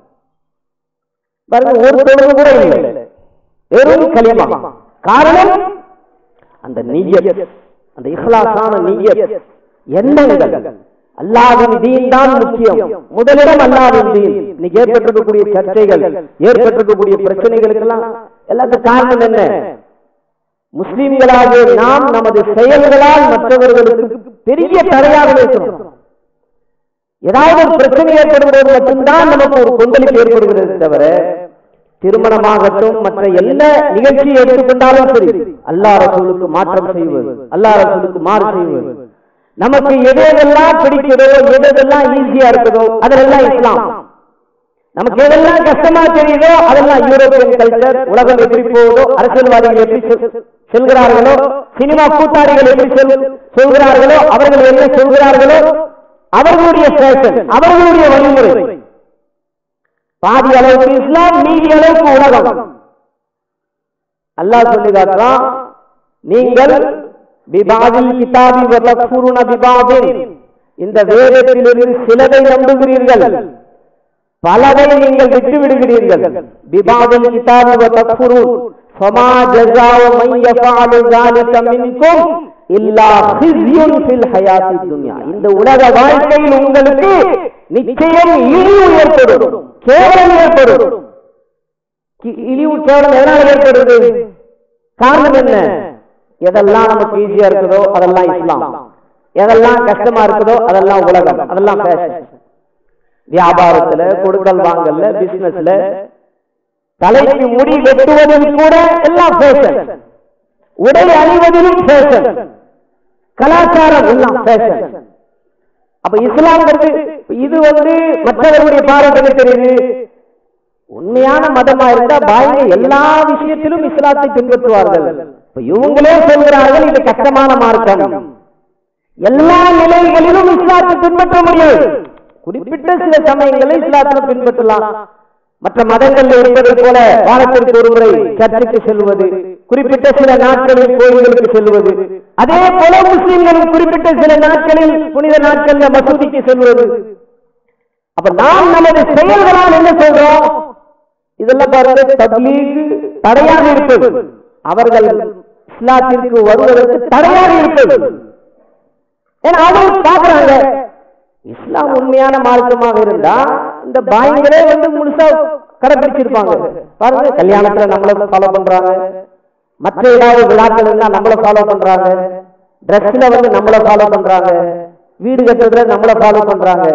பாருங்க ஒரு தொழுவு கூட இல்லை வெறும் களிமா காரணம் அந்த நீயத் அந்த இஹ்லாஸான நீயத் எண்ணங்கள் அல்லாவின் தீன் தான் முக்கியம் முதலிடம் அல்லாவின் தீன் இன்னைக்கு ஏற்பட்டிருக்கக்கூடிய சர்ச்சைகள் ஏற்பட்டிருக்கக்கூடிய பிரச்சனைகளுக்கெல்லாம் எல்லாத்துக்கும் காரணம் என்ன முஸ்லிம்களாகிய நாம் நமது செயல்களால் மற்றவர்களுக்கு பெரிய தடையாக இருக்கிறோம் ஏதாவது ஒரு பிரச்சனை ஏற்படும் போது மட்டும்தான் நமக்கு ஒரு கொந்தளிப்பு ஏற்படுகிறது தவிர திருமணமாகட்டும் மற்ற எல்லா நிகழ்ச்சியை எடுத்துக்கொண்டாலும் சரி அல்லா ரசூலுக்கு மாற்றம் செய்வது அல்லா ரசூலுக்கு மாறு செய்வது நமக்கு எது எதெல்லாம் பிடிக்கிறதோ எது எதெல்லாம் ஈஸியா இருக்குதோ அதெல்லாம் இஸ்லாம் நமக்கு எதெல்லாம் கஷ்டமா தெரியுதோ அதெல்லாம் யூரோப்பியன் கல்ச்சர் உலகம் எப்படி போகுதோ அரசியல்வாதிகள் எப்படி செல்- செல்கிறார்களோ சினிமா கூட்டாளிகள் எப்படி செல்- சொல்கிறார்களோ அவர்கள் என்ன சொல்கிறார்களோ அவர்களுடைய ஃபேஷன் அவர்களுடைய வழிமுறை பாதி அளவுக்கு இஸ்லாம் மீதி அளவுக்கு உலகம் அல்லாஹ் சொல்லி காட்டுறான் நீங்கள் பிபாதில் கிதாபி வதக்ஃபுருன பிபாதின் இந்த வேதத்திலிருந்து சிலதை நம்புகிறீர்கள் பலதை நீங்கள் விட்டு விடுகிறீர்கள் பிபாதில் கிதாபி வதக்ஃபுருன் ஃபமா ஜஸாஉ மன் யஃபஅலு ذلك منكم இல்லா ஹிஸ்யுன் ஃபில் ஹயாத்தி துன்யா இந்த உலக வாழ்க்கையில் உங்களுக்கு நிச்சயம் இழிவு ஏற்படும் கேவலம் ஏற்படும் கி- இழிவு கேவலம் எதனால ஏற்படுது காரணம் என்ன எதெல்லாம் நமக்கு ஈஸியா இருக்குதோ அதெல்லாம் இஸ்லாம் எதெல்லாம் கஷ்டமா இருக்குதோ அதெல்லாம் உலகம் அதெல்லாம் ஃபேஷன் வியாபாரத்துல கொடுக்கல் வாங்கல்ல பிசினஸ்ல தலைக்கு முடி வெட்டுவதில் கூட எல்லாம் ஃபேஷன் உடை அணிவதிலும் ஃபேஷன் கலாச்சாரம் எல்லாம் ஃபேஷன் அப்ப இஸ்லாம்ங்கிறது இது வந்து மற்றவர்களுடைய பார்வை தெரியுது உண்மையான மதமா இருந்தா பாய்ங்க எல்லா விஷயத்திலும் இஸ்லாத்தை பின்பற்றுவார்கள் இப்ப இவங்களே சொல்கிறார்கள் இது கஷ்டமான மார்க்கம் எல்லா நிலைகளிலும் இஸ்லாத்தை பின்பற்ற முடியாது குறிப்பிட்ட சில சமயங்களில் இஸ்லாத்தில் பின்பற்றலாம் மற்ற மதங்களில் இருப்பதை போல வாரத்திற்கு ஒரு முறை சர்ச்சுக்கு செல்வது குறிப்பிட்ட சில நாட்களில் கோயில்களுக்கு செல்வது அதே போல முஸ்லிம்களும் குறிப்பிட்ட சில நாட்களில் புனித நாட்களில் மசூதிக்கு செல்வது அப்ப நாம் நமது செயல்களால் என்ன சொல்றோம் இதெல்லாம் பாருங்க தப்லீக் தடையாக இருப்பது அவர்கள் இஸ்லாத்திற்கு வருவதற்கு தடையாக இருப்பது ஏன்னா அவங்க பாக்குறாங்க இஸ்லாம் உண்மையான மார்க்கமாக இருந்தா இந்த பாய்களே வந்து முழுசா கடைபிடிச்சிருப்பாங்க பாருங்க கல்யாணத்துல நம்மள ஃபாலோ பண்றாங்க மற்ற ஏதாவது விழாக்கள் இருந்தா நம்மள ஃபாலோ பண்றாங்க ட்ரெஸ்ல வந்து நம்மள ஃபாலோ பண்றாங்க வீடு கட்டுறதுல நம்மள ஃபாலோ பண்றாங்க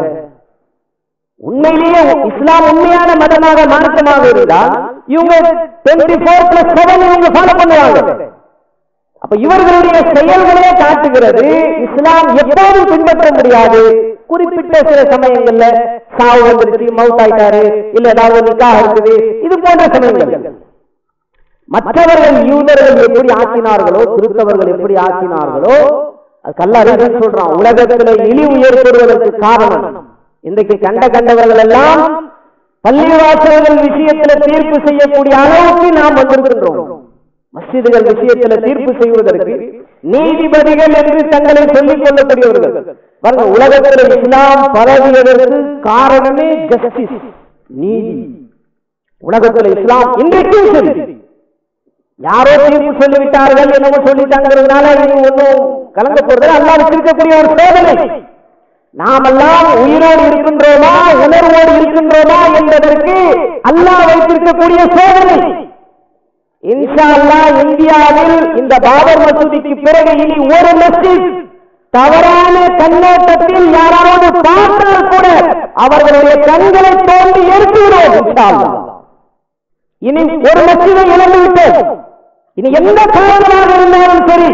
உண்மையிலேயே இஸ்லாம் உண்மையான மதமாக மார்க்கமாக இருந்தா இவங்க டுவெண்ட்டி ஃபோர் பிளஸ் செவன் இவங்க ஃபாலோ பண்ணுவாங்க அப்ப இவர்களுடைய செயல்களே காட்டுகிறது இஸ்லாம் எப்போதும் பின்பற்ற முடியாது குறிப்பிட்ட சில சமயங்கள்ல சாவு வந்துருச்சு மவுத் ஆயிட்டாரு இல்ல ஏதாவது நிக்கா இருக்குது இது போன்ற சமயங்கள் மற்றவர்கள் யூதர்கள் எப்படி ஆக்கினார்களோ கிறிஸ்தவர்கள் எப்படி ஆக்கினார்களோ அது கல்லறிஞர் சொல்றான் உலகத்துல இழிவு ஏற்படுவதற்கு காரணம் இன்றைக்கு கண்ட கண்டவர்கள் எல்லாம் பள்ளிவாசல்கள் விஷயத்துல தீர்ப்பு செய்யக்கூடிய அளவுக்கு நாம் வந்திருக்கின்றோம் மஸ்ஜிதுகள் விஷயத்துல தீர்ப்பு செய்வதற்கு நீதிபதிகள் என்று தங்களை சொல்லிக் கொள்ளக்கூடியவர்கள் பாருங்க உலகத்தில் இஸ்லாம் பரவியதற்கு காரணமே ஜஸ்டிஸ் நீதி உலகத்தில் இஸ்லாம் இன்றைக்கும் சரி யாரோ தீர்ப்பு சொல்லிவிட்டார்கள் என்னமோ சொல்லிட்டாங்கிறதுனால இது ஒன்றும் கலங்க போறது அல்லாஹ் இருக்கக்கூடிய ஒரு சோதனை நாமெல்லாம் உயிரோடு இருக்கின்றோமா உணர்வோடு இருக்கின்றோமா என்பதற்கு அல்லாஹ் வைத்திருக்கக்கூடிய சோதனை இன்ஷா அல்லாஹ் இந்தியாவில் இந்த பாபர் மசூதிக்கு பிறகு இனி ஒரு மஸ்ஜித் தவறான கண்ணோட்டத்தில் யாராவது பார்த்தால் கூட அவர்களுடைய கண்களை தோண்டி எடுத்துவிடும் இன்ஷா அல்லாஹ் இனி ஒரு மஸ்ஜிதை இழந்து விட்டோம் இனி எந்த காரணமாக இருந்தாலும் சரி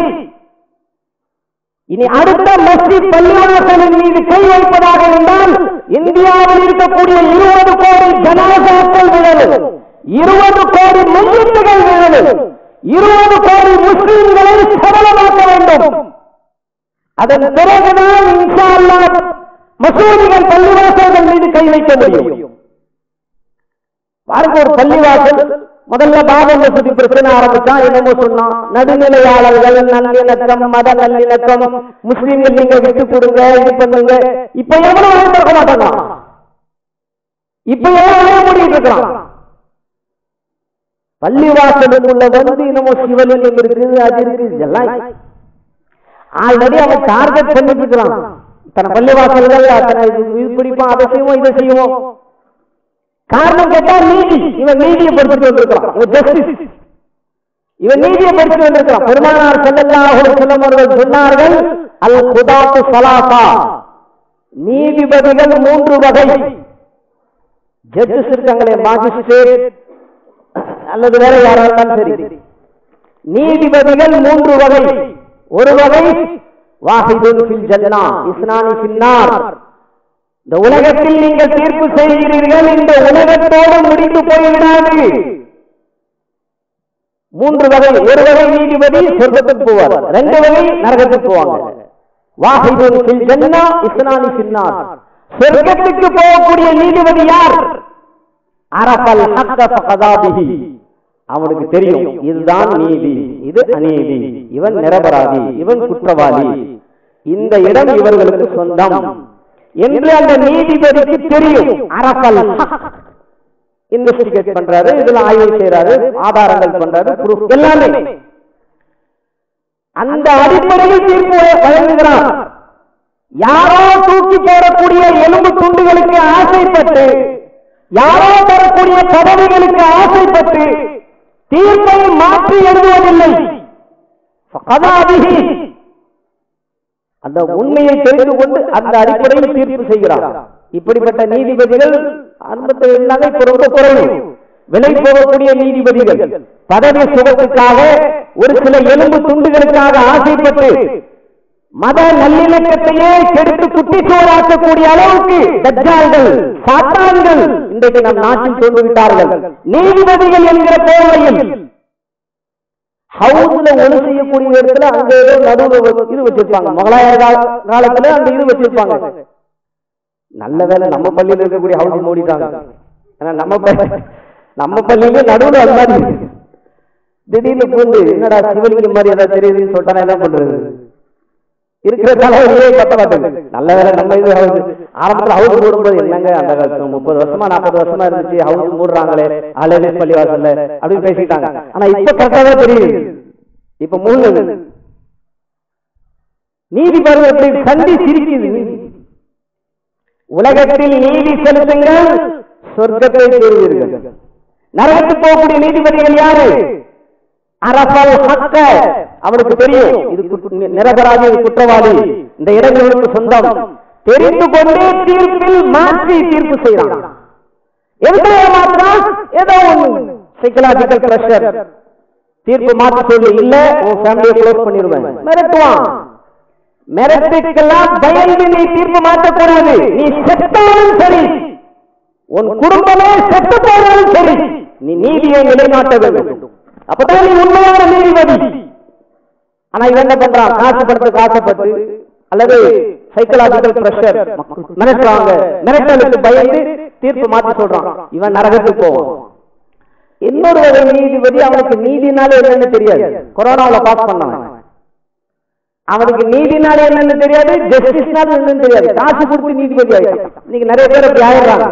இனி அடுத்த மஸ்ஜித் பள்ளிவாசலின் மீது கை வைப்பதாக இருந்தால் இந்தியாவில் இருக்கக்கூடிய இருபது கோடி ஜனாசாக்கள் விழலும் இருபது கோடி முஸ்லிம்கள் விழலும் இருபது கோடி முஸ்லிம்களை சபலமாக்க வேண்டும் அதன் பிறகுதான் இன்ஷா அல்லாஹ் மசூதிகள் பள்ளிவாசல்கள் மீது கை வைக்க முடியும் பாருங்க ஒரு பள்ளிவாசல் முதல்ல பாபம் வசதி பிரச்சனை ஆரம்பிச்சான் என்னமோ சொன்னான் நடுநிலையாளர்கள் நல்லிணக்கம் மத நல்லிணக்கம் முஸ்லீம்கள் நீங்க விட்டு கொடுங்க இது பண்ணுங்க இப்ப எவ்வளவு திறக்க மாட்டாங்க இப்ப எவ்வளவு மூடிட்டு இருக்கலாம் பள்ளிவாசலுக்குள்ள வந்து என்னமோ சிவலிங்கம் இருக்குது அது இருக்குது இதெல்லாம் ஆல்ரெடி அவன் டார்கெட் பண்ணிட்டு இருக்கலாம் இத்தனை பள்ளிவாசல்கள் அத்தனை இது இது பிடிப்போம் அதை செய்வோம் இதை செய்வோம் காரணம் கேட்டா நீதி இவன் நீதியை படிச்சுட்டு வந்திருக்கான் இவன் ஜஸ்டிஸ் இவன் நீதியை படிச்சுட்டு வந்திருக்கான் பெருமானார் ஸல்லல்லாஹு அலைஹி வஸல்லம் அவர்கள் சொன்னார்கள் அல் குதாத்து சலாசா நீதிபதிகள் மூன்று வகை ஜட்ஜஸ் இருக்காங்களே மாஜிஸ்ட்ரேட் அல்லது வேற யாரா இருந்தாலும் சரி நீதிபதிகள் மூன்று வகை ஒரு வகை வாஹிதுன் ஃபில் ஜன்னா இஸ்னானி ஃபின்னார் இந்த உலகத்தில் நீங்கள் தீர்ப்பு செய்கிறீர்கள் இந்த உலகத்தோடு முடிந்து போய்விடாது மூன்று வகை ஒரு வகை நீதிபதி சொர்க்கத்துக்கு போவார் ரெண்டு வகை நரகத்துக்கு போவாங்க வாஹிதுன் ஃபில் ஜன்னா இஸ்னானி ஃபின்னார் சொர்க்கத்துக்கு போகக்கூடிய நீதிபதி யார் அரபல் ஹக்க ஃபகதா பிஹி அவனுக்கு தெரியும் இதுதான் நீதி இது அநீதி இவன் நிரபராதி இவன் குற்றவாளி இந்த இடம் இவர்களுக்கு சொந்தம் என்று அந்த நீதிபதிக்கு தெரியும் அரபல் இன்வெஸ்டிகேட் பண்றாரு இதுல ஆய்வு செய்யறாரு ஆதாரங்கள் பண்றாரு proof எல்லாமே அந்த அடிப்படையில் தீர்ப்பு வழங்குகிறார் யாரோ தூக்கி போடக்கூடிய எலும்பு துண்டுகளுக்கு ஆசைப்பட்டு யாரோ தரக்கூடிய பதவிகளுக்கு ஆசைப்பட்டு தீர்ப்பை மாற்றி எழுதுவதில்லை கதாபிகி அந்த உண்மையை தெரிந்து கொண்டு அந்த அடிப்படையில் தீர்ப்பு செய்கிறார் இப்படிப்பட்ட நீதிபதிகள் ஆரம்பத்தில் இருந்தாங்க இப்ப ரொம்ப குறைவு விலை போகக்கூடிய நீதிபதிகள் பதவி சுகத்துக்காக ஒரு சில எலும்பு துண்டுகளுக்காக ஆசைப்பட்டு மத நல்லிணக்கத்தையே கெடுத்து குட்டிச்சோராக்கக்கூடிய அளவுக்கு தஜ்ஜால்கள் சாத்தான்கள் இன்றைக்கு நம் நாட்டில் தோன்றிவிட்டார்கள் நீதிபதிகள் என்கிற போர்வையில் ஹவுஸ்ல ஒளி செய்யக்கூடிய இடத்துல அங்க ஏதோ நடுவு இது வச்சிருப்பாங்க முகலாயர் கால- காலத்துல அந்த இது வச்சிருப்பாங்க நல்ல வேளை நம்ம பள்ளியில இருக்கக்கூடிய ஹவுஸ் மூடிட்டாங்க ஏன்னா நம்ம பள்ளி- நம்ம பள்ளியில நடுவுல அது மாதிரி இருக்கு. திடீர்னு பூந்து என்னடா சிவலிங்கம் மாதிரி ஏதாவது தெரியுதுன்னு சொல்லிட்டா என்ன பண்றது இருக்கிற தலைவர்களே பத்த மாட்டேங்குது நல்ல வேலை நம்ம இது ஹவுஸ் ஆரம்பத்துல ஹவுஸ் மூடும்போது என்னங்க அந்த காலத்துல முப்பது வருஷமா நாற்பது வருஷமா இருந்துச்சு ஹவுஸ் மூடுறாங்களே ஆலய பள்ளிவாசல்ல அப்படின்னு பேசிட்டாங்க ஆனா இப்ப கரெக்டாவே தெரியுது இப்ப மூணு நீதி பாருங்க எப்படி சந்தி சிரிக்குது நீதி உலகத்தில் நீதி செலுத்துங்கள் சொர்க்கத்தை பெறுவீர்கள் நரகத்துக்கு போகக்கூடிய நீதிபதிகள் யாரு அரபல் ஹக்க அவனுக்கு தெரியும் இது குற்ற- நிரபராதி இது குற்றவாளி இந்த இடம் இவனுக்கு சொந்தம் தெரிந்து கொண்டே தீர்ப்பில் மாற்றி தீர்ப்பு செய்யறான் எதுக்கு மாத்திரம் ஏதோ ஒண்ணு சைக்கலாஜிக்கல் பிரஷர் தீர்ப்பு மாற்ற சொல்லி இல்ல உன் ஃபேமிலியை க்ளோஸ் பண்ணிடுவேன் மிரட்டுவான் மிரட்டுக்கெல்லாம் பயந்து நீ தீர்ப்பு மாற்றக்கூடாது நீ செத்தாலும் சரி உன் குடும்பமே செத்து போனாலும் சரி நீ நீதியை நிலைநாட்ட வேண்டும் அப்பதான் நீ உண்மையான நீதிபதி ஆனா இவன் என்ன பண்றான் காசு படத்துக்கு ஆசைப்பட்டு அல்லது சைக்கலாஜிக்கல் பிரஷர் மிரட்டுறாங்க மிரட்டலுக்கு பயந்து தீர்ப்பு மாத்தி சொல்றான் இவன் நரகத்துக்கு போவான் இன்னொரு வகை நீதிபதி அவனுக்கு நீதினால என்னன்னு தெரியாது கொரோனாவுல பாஸ் பண்ணவன் அவனுக்கு நீதினால என்னன்னு தெரியாது ஜஸ்டிஸ்னால என்னன்னு தெரியாது காசு கொடுத்து நீதிபதி ஆயிட்டான் இன்னைக்கு நிறைய பேர் அப்படி ஆயிடுறாங்க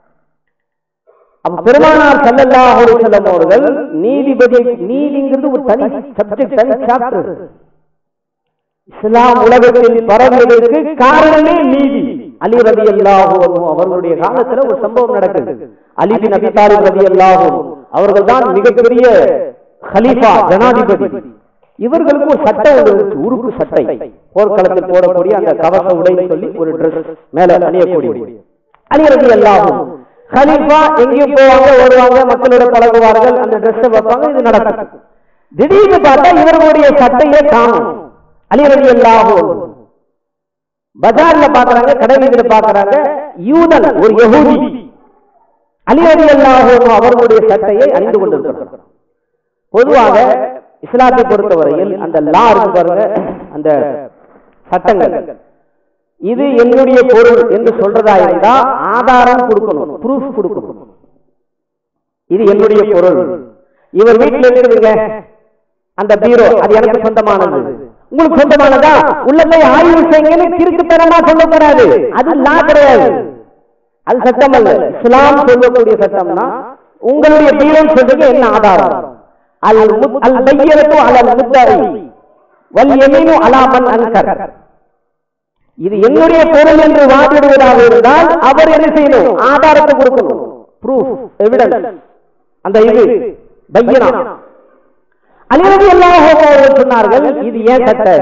அப்ப பெருமானார் ஸல்லல்லாஹு அலைஹி வஸல்லம் அவர்கள் நீதிபதி நீதிங்கிறது ஒரு தனி சப்ஜெக்ட் தனி சாப்டர் இஸ்லாம் உலகத்தில் பரவுவதற்கு காரணமே நீதி அலி ரலியல்லாஹு அன்ஹு அவர்களுடைய காலத்துல ஒரு சம்பவம் நடக்குது அலி பின் அபி தாலிப் ரலியல்லாஹு அன்ஹு அவர்கள் தான் மிகப்பெரிய கலீஃபா ஜனாதிபதி இவர்களுக்கு ஒரு சட்டை ஒன்று இருந்துச்சு, உறுப்பு சட்டை போர்க்களத்தில் போடக்கூடிய அந்த கவச உடைன்னு சொல்லி ஒரு Dress மேல அணியக்கூடிய அலி ரலியல்லாஹு அன்ஹு கலீஃபா எங்கேயும் போவாங்க வருவாங்க மக்களோட பழகுவார்கள் அந்த ட்ரெஸ்ஸை வைப்பாங்க இது நடக்கும் திடீர்னு பார்த்தா இவர்களுடைய சட்டையே காணும் அலி ரலி அல்லாஹு பஜார்ல பாக்குறாங்க கடை வீதியில பாக்குறாங்க யூதன் ஒரு யஹூதி அலி ரலி அல்லாஹு அவர்களுடைய சட்டையை அணிந்து கொண்டிருக்கிறார் பொதுவாக இஸ்லாத்தை பொறுத்தவரையில் அந்த லா இருக்கு பாருங்க அந்த சட்டங்கள் இது என்னுடைய பொருள் என்று சொல்றதா இருந்தா ஆதாரம் கொடுக்கணும் ப்ரூஃப் கொடுக்கணும் இது என்னுடைய பொருள் இவர் வீட்டுல இருக்குதுங்க அந்த பீரோ அது எனக்கு சொந்தமானது உங்களுக்கு சொந்தமானதா உள்ள போய் ஆய்வு செய்யுங்கன்னு திருக்குத்தனமா சொல்லக்கூடாது அது லா கிடையாது அது சட்டம் அல்ல இஸ்லாம் சொல்லக்கூடிய சட்டம்னா உங்களுடைய பீரோ சொல்றது என்ன ஆதாரம் அல் முத் அல் பையனத்து அலல் முத்தாரி வல் யமீனு அலா மன் அன்கர் இது என்னுடைய பொருள் என்று வாதிடுவதாக இருந்தால் அவர் என்ன செய்யணும் ஆதாரத்தை கொடுக்கணும் ப்ரூஃப் எவிடன்ஸ் அந்த இது பையனா அலிரதி அல்லாஹ் சொன்னார்கள் இது ஏன் சட்டை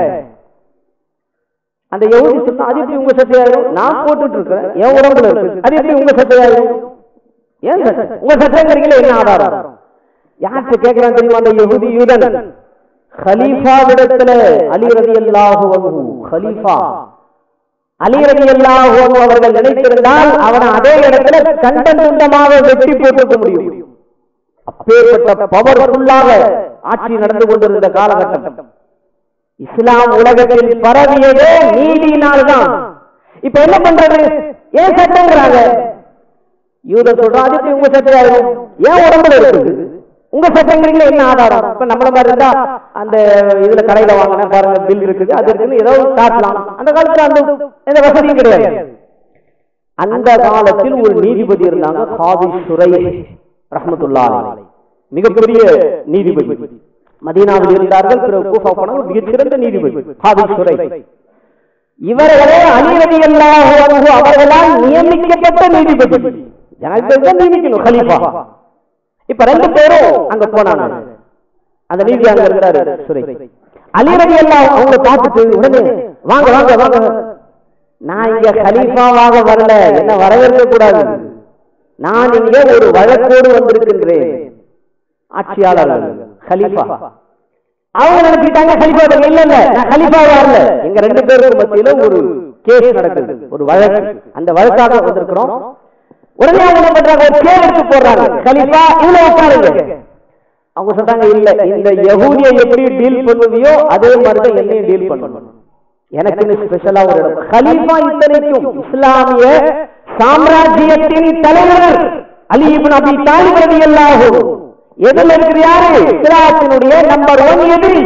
அந்த யகுதி சொன்னா அது எப்படி உங்க சட்டையாயிரும் நான் போட்டுட்டு இருக்கிறேன் என் உடம்புல இருக்கு அது எப்படி உங்க சட்டையாயிரும் ஏன் சட்டை உங்க சட்டைங்கிறீங்களே என்ன ஆதாரம் யார்கிட்ட கேட்கிறான் தெரியுமா அந்த யகுதி யூதன் ஹலீஃபாவிடத்துல அலி ரதி அல்லாஹு ஹலீஃபா அலி ரதி அல்லாஹு அவர்கள் நினைத்திருந்தால் அவனை அதே இடத்துல கண்டன் துண்டமாக வெட்டி போட்டுக்க முடியும் அப்பேற்பட்ட பவர்ஃபுல்லாக ஆட்சி நடந்து கொண்டிருந்த காலகட்டம் இஸ்லாம் உலகத்தில் பரவியதே நீதியினால்தான் இப்ப என்ன பண்றது ஏன் சட்டங்கிறாங்க யூதர் சொல்றான் அது எப்படி உங்க சட்டம் ஆயிரும் ஏன் உடம்புல இருக்குது உங்க சட்டங்கிறீங்களா என்ன ஆதாரம் இப்ப நம்மள மாதிரி இருந்தா அந்த இதுல கடையில வாங்கின பாருங்க பில் இருக்குது அது இருக்குன்னு ஏதோ காட்டலாம் அந்த காலத்துல அந்த எந்த வசதியும் கிடையாது அந்த காலத்தில் ஒரு நீதிபதி இருந்தாங்க ஹாதி சுரை ரஹமத்துல்லா மிகப்பெரிய நீதிபதி மதீனாவில் இருந்தார்கள் பிறகு கூஃபா போனாங்க மிகச்சிறந்த நீதிபதி ஹாதி சுரை இவர்களே அலிரதி அல்லாஹ் அவர்களால் நியமிக்கப்பட்ட நீதிபதி ஜனாதிபதி தான் நியமிக்கணும் கலீஃபா இப்ப ரெண்டு பேரும் அங்க போனாங்க அந்த நீதி அங்க இருந்தாரு சுரை அலிரதி எல்லாம் அவங்க பார்த்துட்டு உடனே வாங்க வாங்க வாங்க நான் இங்க கலீஃபாவாக வரல என்ன வரவேற்க கூடாது நான் இங்க ஒரு வழக்கோடு வந்திருக்கின்றேன் ஆட்சியாளர் கலீஃபா அவங்க நினைச்சிட்டாங்க கலீஃபா இல்ல இல்ல நான் கலீஃபா வரல எங்க ரெண்டு பேருக்கு மத்தியில ஒரு கேஸ் நடக்குது ஒரு வழக்கு அந்த வழக்காக வந்திருக்கிறோம் உடனே அவங்க என்ன பண்றாங்க ஒரு பேர் எடுத்து போடுறாங்க கலிஃபா இவ்வளவு உட்காருங்க அவங்க சொல்றாங்க இல்ல இந்த யகூதியை எப்படி டீல் பண்ணுவியோ அதே மாதிரி தான் என்னையும் டீல் பண்ணணும் எனக்கு ஸ்பெஷலா ஒரு இடம் கலீஃபா இத்தனைக்கும் இஸ்லாமிய சாம்ராஜ்யத்தின் தலைவர் அலி இப்னு அபி தாலிப் ரலியல்லாஹு எதுல இருக்கிற யாரு இஸ்லாத்தினுடைய நம்பர் ஒன் எதிரி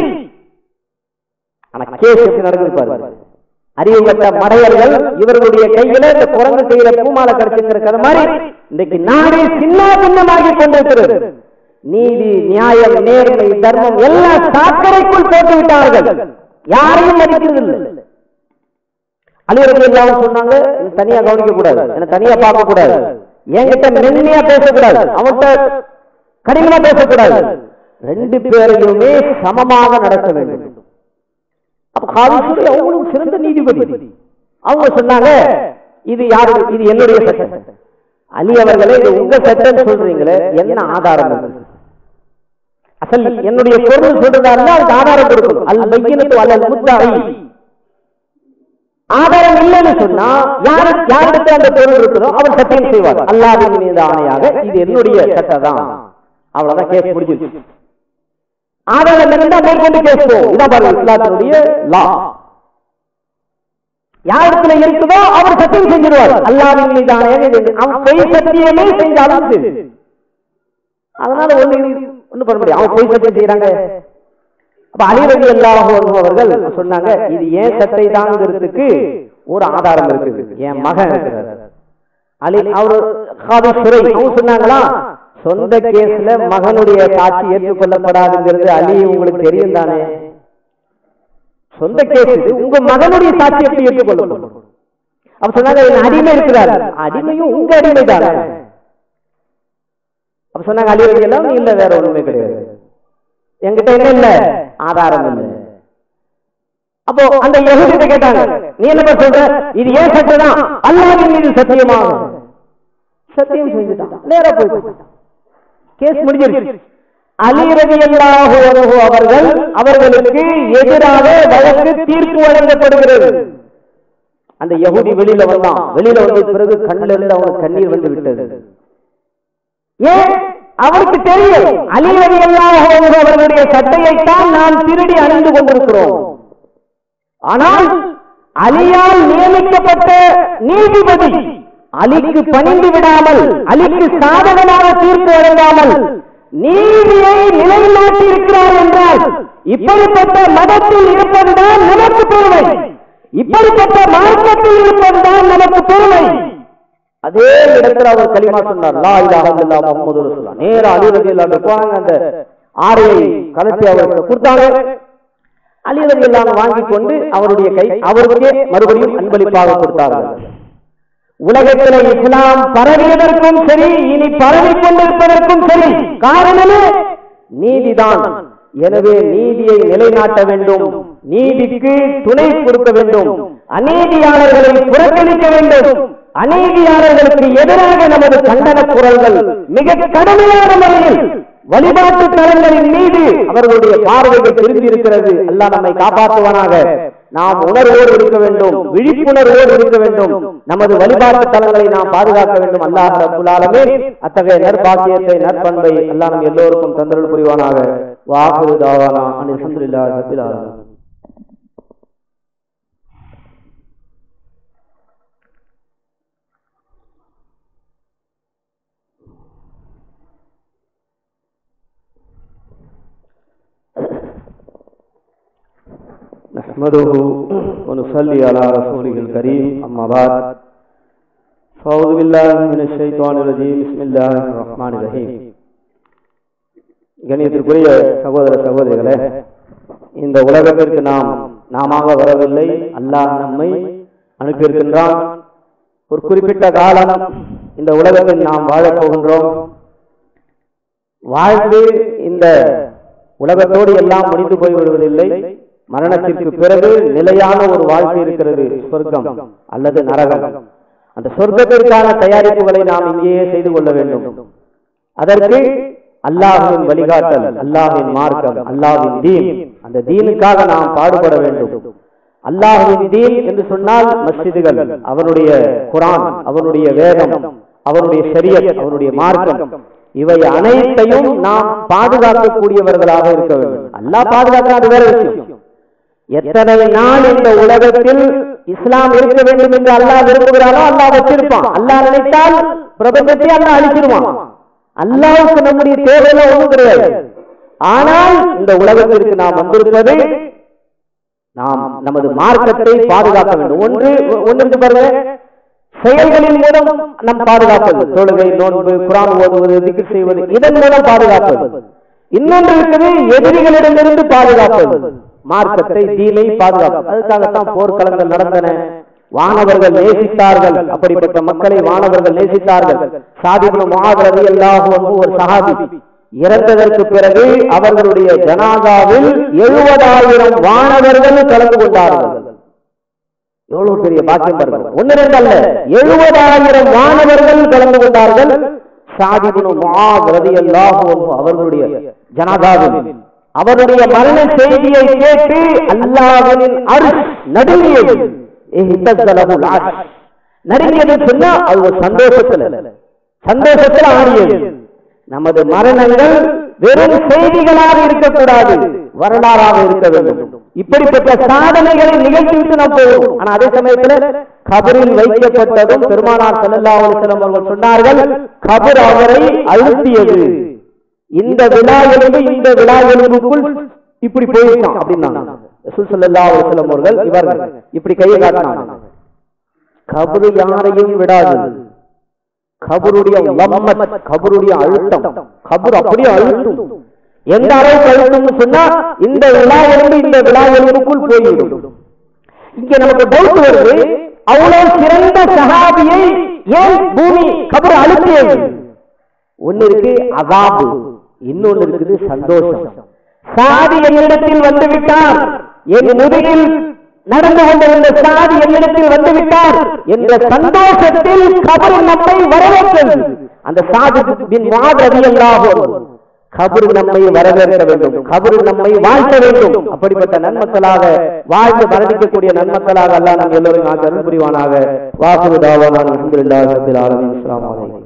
ஆனா கேஸ் எப்படி நடக்குது பாருங்க அறிவுகட்ட மடையர்கள் இவர்களுடைய கையில இந்த குரங்கு கையில பூமாலை கிடைச்சிருக்கிற மாதிரி இன்னைக்கு நாடே சின்ன பின்னமாகி கொண்டிருக்கிறது நீதி நியாயம் நேர்மை தர்மம் எல்லாம் சாக்கடைக்குள் போட்டு விட்டார்கள் யாரையும் மதிக்கிறது இல்லை அலுவலகம் இல்லாம சொன்னாங்க நீ தனியா கவனிக்க கூடாது என்ன தனியா பார்க்க கூடாது என்கிட்ட மென்மையா பேசக்கூடாது அவன்கிட்ட கடினமா பேசக்கூடாது ரெண்டு பேரையுமே சமமாக நடத்த வேண்டும் அப்ப காவல்துறை அவங்களும் சிறந்த நீதிபதி அவங்க சொன்னாங்க இது யாரு இது என்னுடைய சட்டம் அலி அவர்களே இது உங்க சட்டம் சொல்றீங்களே என்ன ஆதாரம் இருக்கு அசல் என்னுடைய பொருள் சொல்றதா அதுக்கு ஆதாரம் கொடுக்கணும் அல் பையனத்து அல்லது முத்தாய் ஆதாரம் இல்லைன்னு சொன்னா யாரு யாருக்கு அந்த பொருள் இருக்குதோ அவர் சத்தியம் செய்வார் அல்லாவின் மீது ஆணையாக இது என்னுடைய சட்டம் தான் அவ்வளவுதான் கேஸ் முடிஞ்சிருச்சு ஆதாரம் இருந்தா மேற்கொண்டு பேசுவோம் இதான் பாருங்க இஸ்லாத்தினுடைய லா யாரிடத்துல இருக்குதோ அவர் சத்தியம் செஞ்சிருவார் அல்லாவின் மீதான அவன் பொய் சத்தியமே செஞ்சாலும் சரி அதனால ஒண்ணு ஒண்ணு பண்ண முடியும் அவன் பொய் சத்தியம் செய்யறாங்க அப்ப அலிரதி அல்லாஹ் அவர்கள் சொன்னாங்க இது ஏன் சட்டை தாங்கிறதுக்கு ஒரு ஆதாரம் இருக்குது என் மகன் இருக்கிறார் அலி அவர் காது சுரை அவங்க சொன்னாங்களா சொந்த கேஸ்ல மகனுடைய சாட்சி ஏற்றுக்கொள்ளப்படாதுங்கிறது அலி உங்களுக்கு தெரியும் தானே சொந்த கேஸ் இது உங்க மகனுடைய சாட்சி எப்படி ஏற்றுக்கொள்ளப்படும் அப்ப சொன்னாங்க என் அடிமை இருக்கிறார் அடிமையும் உங்க அடிமை தானே அப்ப சொன்னாங்க அலி ரவி எல்லாம் இல்ல வேற ஒண்ணுமே கிடையாது என்கிட்ட என்ன இல்ல ஆதாரம் இல்லை அப்போ அந்த யகுதிட்ட கேட்டாங்க நீ என்ன சொல்ற இது ஏன் சட்டம் தான் அல்லாவின் மீது சத்தியமாக சத்தியம் செஞ்சுட்டான் நேரா போயிட்டு கேஸ் முடிஞ்சிருச்சு அலி ரவி அவர்கள் அவர்களுக்கு எதிராக வழக்கு தீர்ப்பு வழங்கப்படுகிறது அந்த யகுதி வெளியில வந்தான் வெளியில வந்த பிறகு கண்ணில் இருந்து அவனுக்கு கண்ணீர் வந்து விட்டது ஏன் அவருக்கு தெரியும் அலி ரவி அவர்களுடைய சட்டையைத்தான் நாம் திருடி அணிந்து கொண்டிருக்கிறோம் ஆனால் அலியால் நியமிக்கப்பட்ட நீதிபதி அலிக்கு பணிந்து விடாமல் அலிக்கு சாதகமாக தீர்ப்பு வழங்காமல் நீதியை நிலைநாட்டி இருக்கிறார் என்றால் இப்படிப்பட்ட மதத்தில் இருப்பதுதான் நமக்கு பெருமை இப்படிப்பட்ட மார்க்கத்தில் இருப்பதுதான் நமக்கு பெருமை அதே இடத்துல அவர் கலிமா சொன்னார் லா இலாஹ இல்லல்லாஹ் முஹம்மது ரசூலுல்லாஹ் நேரா அலி ரலியல்லாஹு போனாங்க அந்த ஆடையை கலத்தி அவருக்கு கொடுத்தாங்க அலி ரலியல்லாஹு வாங்கி கொண்டு அவருடைய கை அவருக்கே மறுபடியும் அன்பளிப்பாக கொடுத்தார்கள் உலகத்தில் இஸ்லாம் பரவியதற்கும் சரி இனி பரவிக் கொண்டிருப்பதற்கும் சரி காரணமே நீதிதான் எனவே நீதியை நிலைநாட்ட வேண்டும் நீதிக்கு துணை கொடுக்க வேண்டும் அநீதியாளர்களை புறக்கணிக்க வேண்டும் அநீதியாளர்களுக்கு எதிராக நமது கண்டன குரல்கள் மிக கடுமையான முறையில் வழிபாட்டு தலங்களின் மீது அவர்களுடைய பார்வைகள் திரும்பி இருக்கிறது அல்லாஹ் நம்மை காப்பாற்றுவானாக நாம் உணர்வோடு இருக்க வேண்டும் விழிப்புணர்வோடு இருக்க வேண்டும் நமது வழிபாட்டு தலங்களை நாம் பாதுகாக்க வேண்டும் அல்லாஹ் ரப்புல் ஆலமீன் அத்தகைய நற்பாக்கியத்தை நற்பண்பை அல்லாஹ் நம் எல்லோருக்கும் தந்தருள் புரிவானாக வாகுரு தாவானா அல்ஹம்துலில்லாஹி ரப்பில் ஆலமீன் نحمده ونصلي على رسوله الكريم أما بعد فأعوذ بالله من الشيطان الرجيم بسم الله الرحمن الرحيم கணியத்திற்குரிய சகோதர சகோதரிகளே இந்த உலகத்திற்கு நாம் நாம வரவில்லை அல்லாஹ் நம்மை அனுப்பியிருக்கின்றான் ஒரு குறிப்பிட்ட காலம் இந்த உலகத்தில் நாம் வாழப் போகின்றோம் வாழ்ந்து இந்த உலகத்தோடு எல்லாம் முடிந்து போய் விடுவதில்லை மரணத்திற்கு பிறகு நிலையான ஒரு வாழ்க்கை இருக்கிறது சொர்க்கம் அல்லது நரகம் அந்த சொர்க்கத்திற்கான தயாரிப்புகளை நாம் இங்கேயே செய்து கொள்ள வேண்டும் அதற்கு அல்லாஹ்வின் வழிகாட்டல் அல்லாஹ்வின் மார்க்கம் அல்லாஹ்வின் தீன் அந்த தீனுக்காக நாம் பாடுபட வேண்டும் அல்லாஹ்வின் தீன் என்று சொன்னால் மஸ்ஜிதுகள் அவனுடைய குரான் அவனுடைய வேதம் அவனுடைய ஷரியத் அவனுடைய மார்க்கம் இவை அனைத்தையும் நாம் பாதுகாக்கக்கூடியவர்களாக இருக்க வேண்டும் அல்லாஹ் பாதுகாக்காத வேற விஷயம் எத்தனை நாள் இந்த உலகத்தில் இஸ்லாம் இருக்க வேண்டும் என்று அல்லாஹ் விரும்புகிறானோ அல்லாஹ் வச்சிருப்பான் அல்லாஹ் நினைத்தால் பிரபஞ்சத்தை அல்லாஹ் அழிச்சிருவான் அல்லாவுக்கு நம்முடைய தேவையெல்லாம் ஒண்ணும் கிடையாது ஆனால் இந்த உலகத்திற்கு நாம் வந்திருப்பது நாம் நமது மார்க்கத்தை பாதுகாக்க வேண்டும் ஒன்று ஒன்று பாருங்க செயல்களின் மூலம் நம் பாதுகாப்பது தொழுகை நோன்பு குரான் ஓதுவது திக்கு செய்வது இதன் மூலம் பாதுகாப்பது இன்னொன்று இருக்குது எதிரிகளிடமிருந்து பாதுகாப்பது மார்க்கத்தை தீனை பாதுகாப்பது அதுக்காகத்தான் போர்க்களங்கள் நடந்தன வானவர்கள் நேசித்தார்கள் அப்படிப்பட்ட மக்களை வானவர்கள் நேசித்தார்கள் சாதிபுரம் மகாதரவி எல்லாஹு ஒரு சஹாபி இறந்ததற்கு பிறகு அவர்களுடைய ஜனாதாவில் எழுபதாயிரம் வானவர்கள் கலந்து கொண்டார்கள் எவ்வளவு பெரிய பாக்கியம் பாருங்க ஒன்னு ரெண்டு அல்ல எழுபதாயிரம் வானவர்கள் கலந்து கொண்டார்கள் சாதிபுனு மகாதரவி எல்லாஹு அவர்களுடைய ஜனாதாவில் அவருடைய மரண செய்தியை கேட்டு அல்லாஹ்வின் அருள் நடுங்கியது நடுங்கியது சொன்னா அது ஒரு சந்தோஷத்துல சந்தோஷத்துல ஆடியது நமது மரணங்கள் வெறும் செய்திகளாக இருக்கக்கூடாது வரலாறாக இருக்க வேண்டும் இப்படிப்பட்ட சாதனைகளை நிகழ்த்திவிட்டு நாம் போவோம் ஆனா அதே சமயத்துல கபரில் வைக்கப்பட்டதும் பெருமானார் செல்லல்லா அலிஸ்லம் அவர்கள் சொன்னார்கள் கபர் அவரை அழுத்தியது இந்த விழா எலும்பு இந்த விழா எலும்புக்குள் இப்படி போயிருக்கான் அப்படின்னாங்க ரசூல் ஸல்லல்லாஹு அலைஹி வஸல்லம் அவர்கள் இவர்கள் இப்படி கையை காட்டினாங்க கபரு யாரையும் விடாது கபருடைய லம்மத் கபருடைய அழுத்தம் கபர் அப்படியே அழுத்தும் எந்த அளவுக்கு அழுத்தம்னு சொன்னா இந்த விழா எலும்பு இந்த விழா எலும்புக்குள் போய்விடும் இங்க நமக்கு டவுட் வருது அவ்வளவு சிறந்த சஹாபியை ஏன் பூமி கபர் அழுத்தியது ஒன்னு இருக்கு அகாபு இன்னொன்னு இருக்குது சந்தோஷம் சாதி என்னிடத்தில் வந்து விட்டார் என் முதுகில் நடந்து கொண்டிருந்த சாதி என்னிடத்தில் வந்து விட்டார் என்ற சந்தோஷத்தில் கபரு நம்மை வரவேற்றது அந்த சாதி பின் மாதிரி கபரு நம்மை வரவேற்க வேண்டும் கபரு நம்மை வாழ்த்த வேண்டும் அப்படிப்பட்ட நன்மக்களாக வாழ்ந்து மரணிக்கக்கூடிய நன்மக்களாக அல்லாஹ் நம் எல்லோரும் நான் கருள் புரிவானாக வாசுதாவான அல்ஹம்துலில்லாஹி ரப்பில் ஆலமீன் அஸ்ஸலாமு அலைக்கும்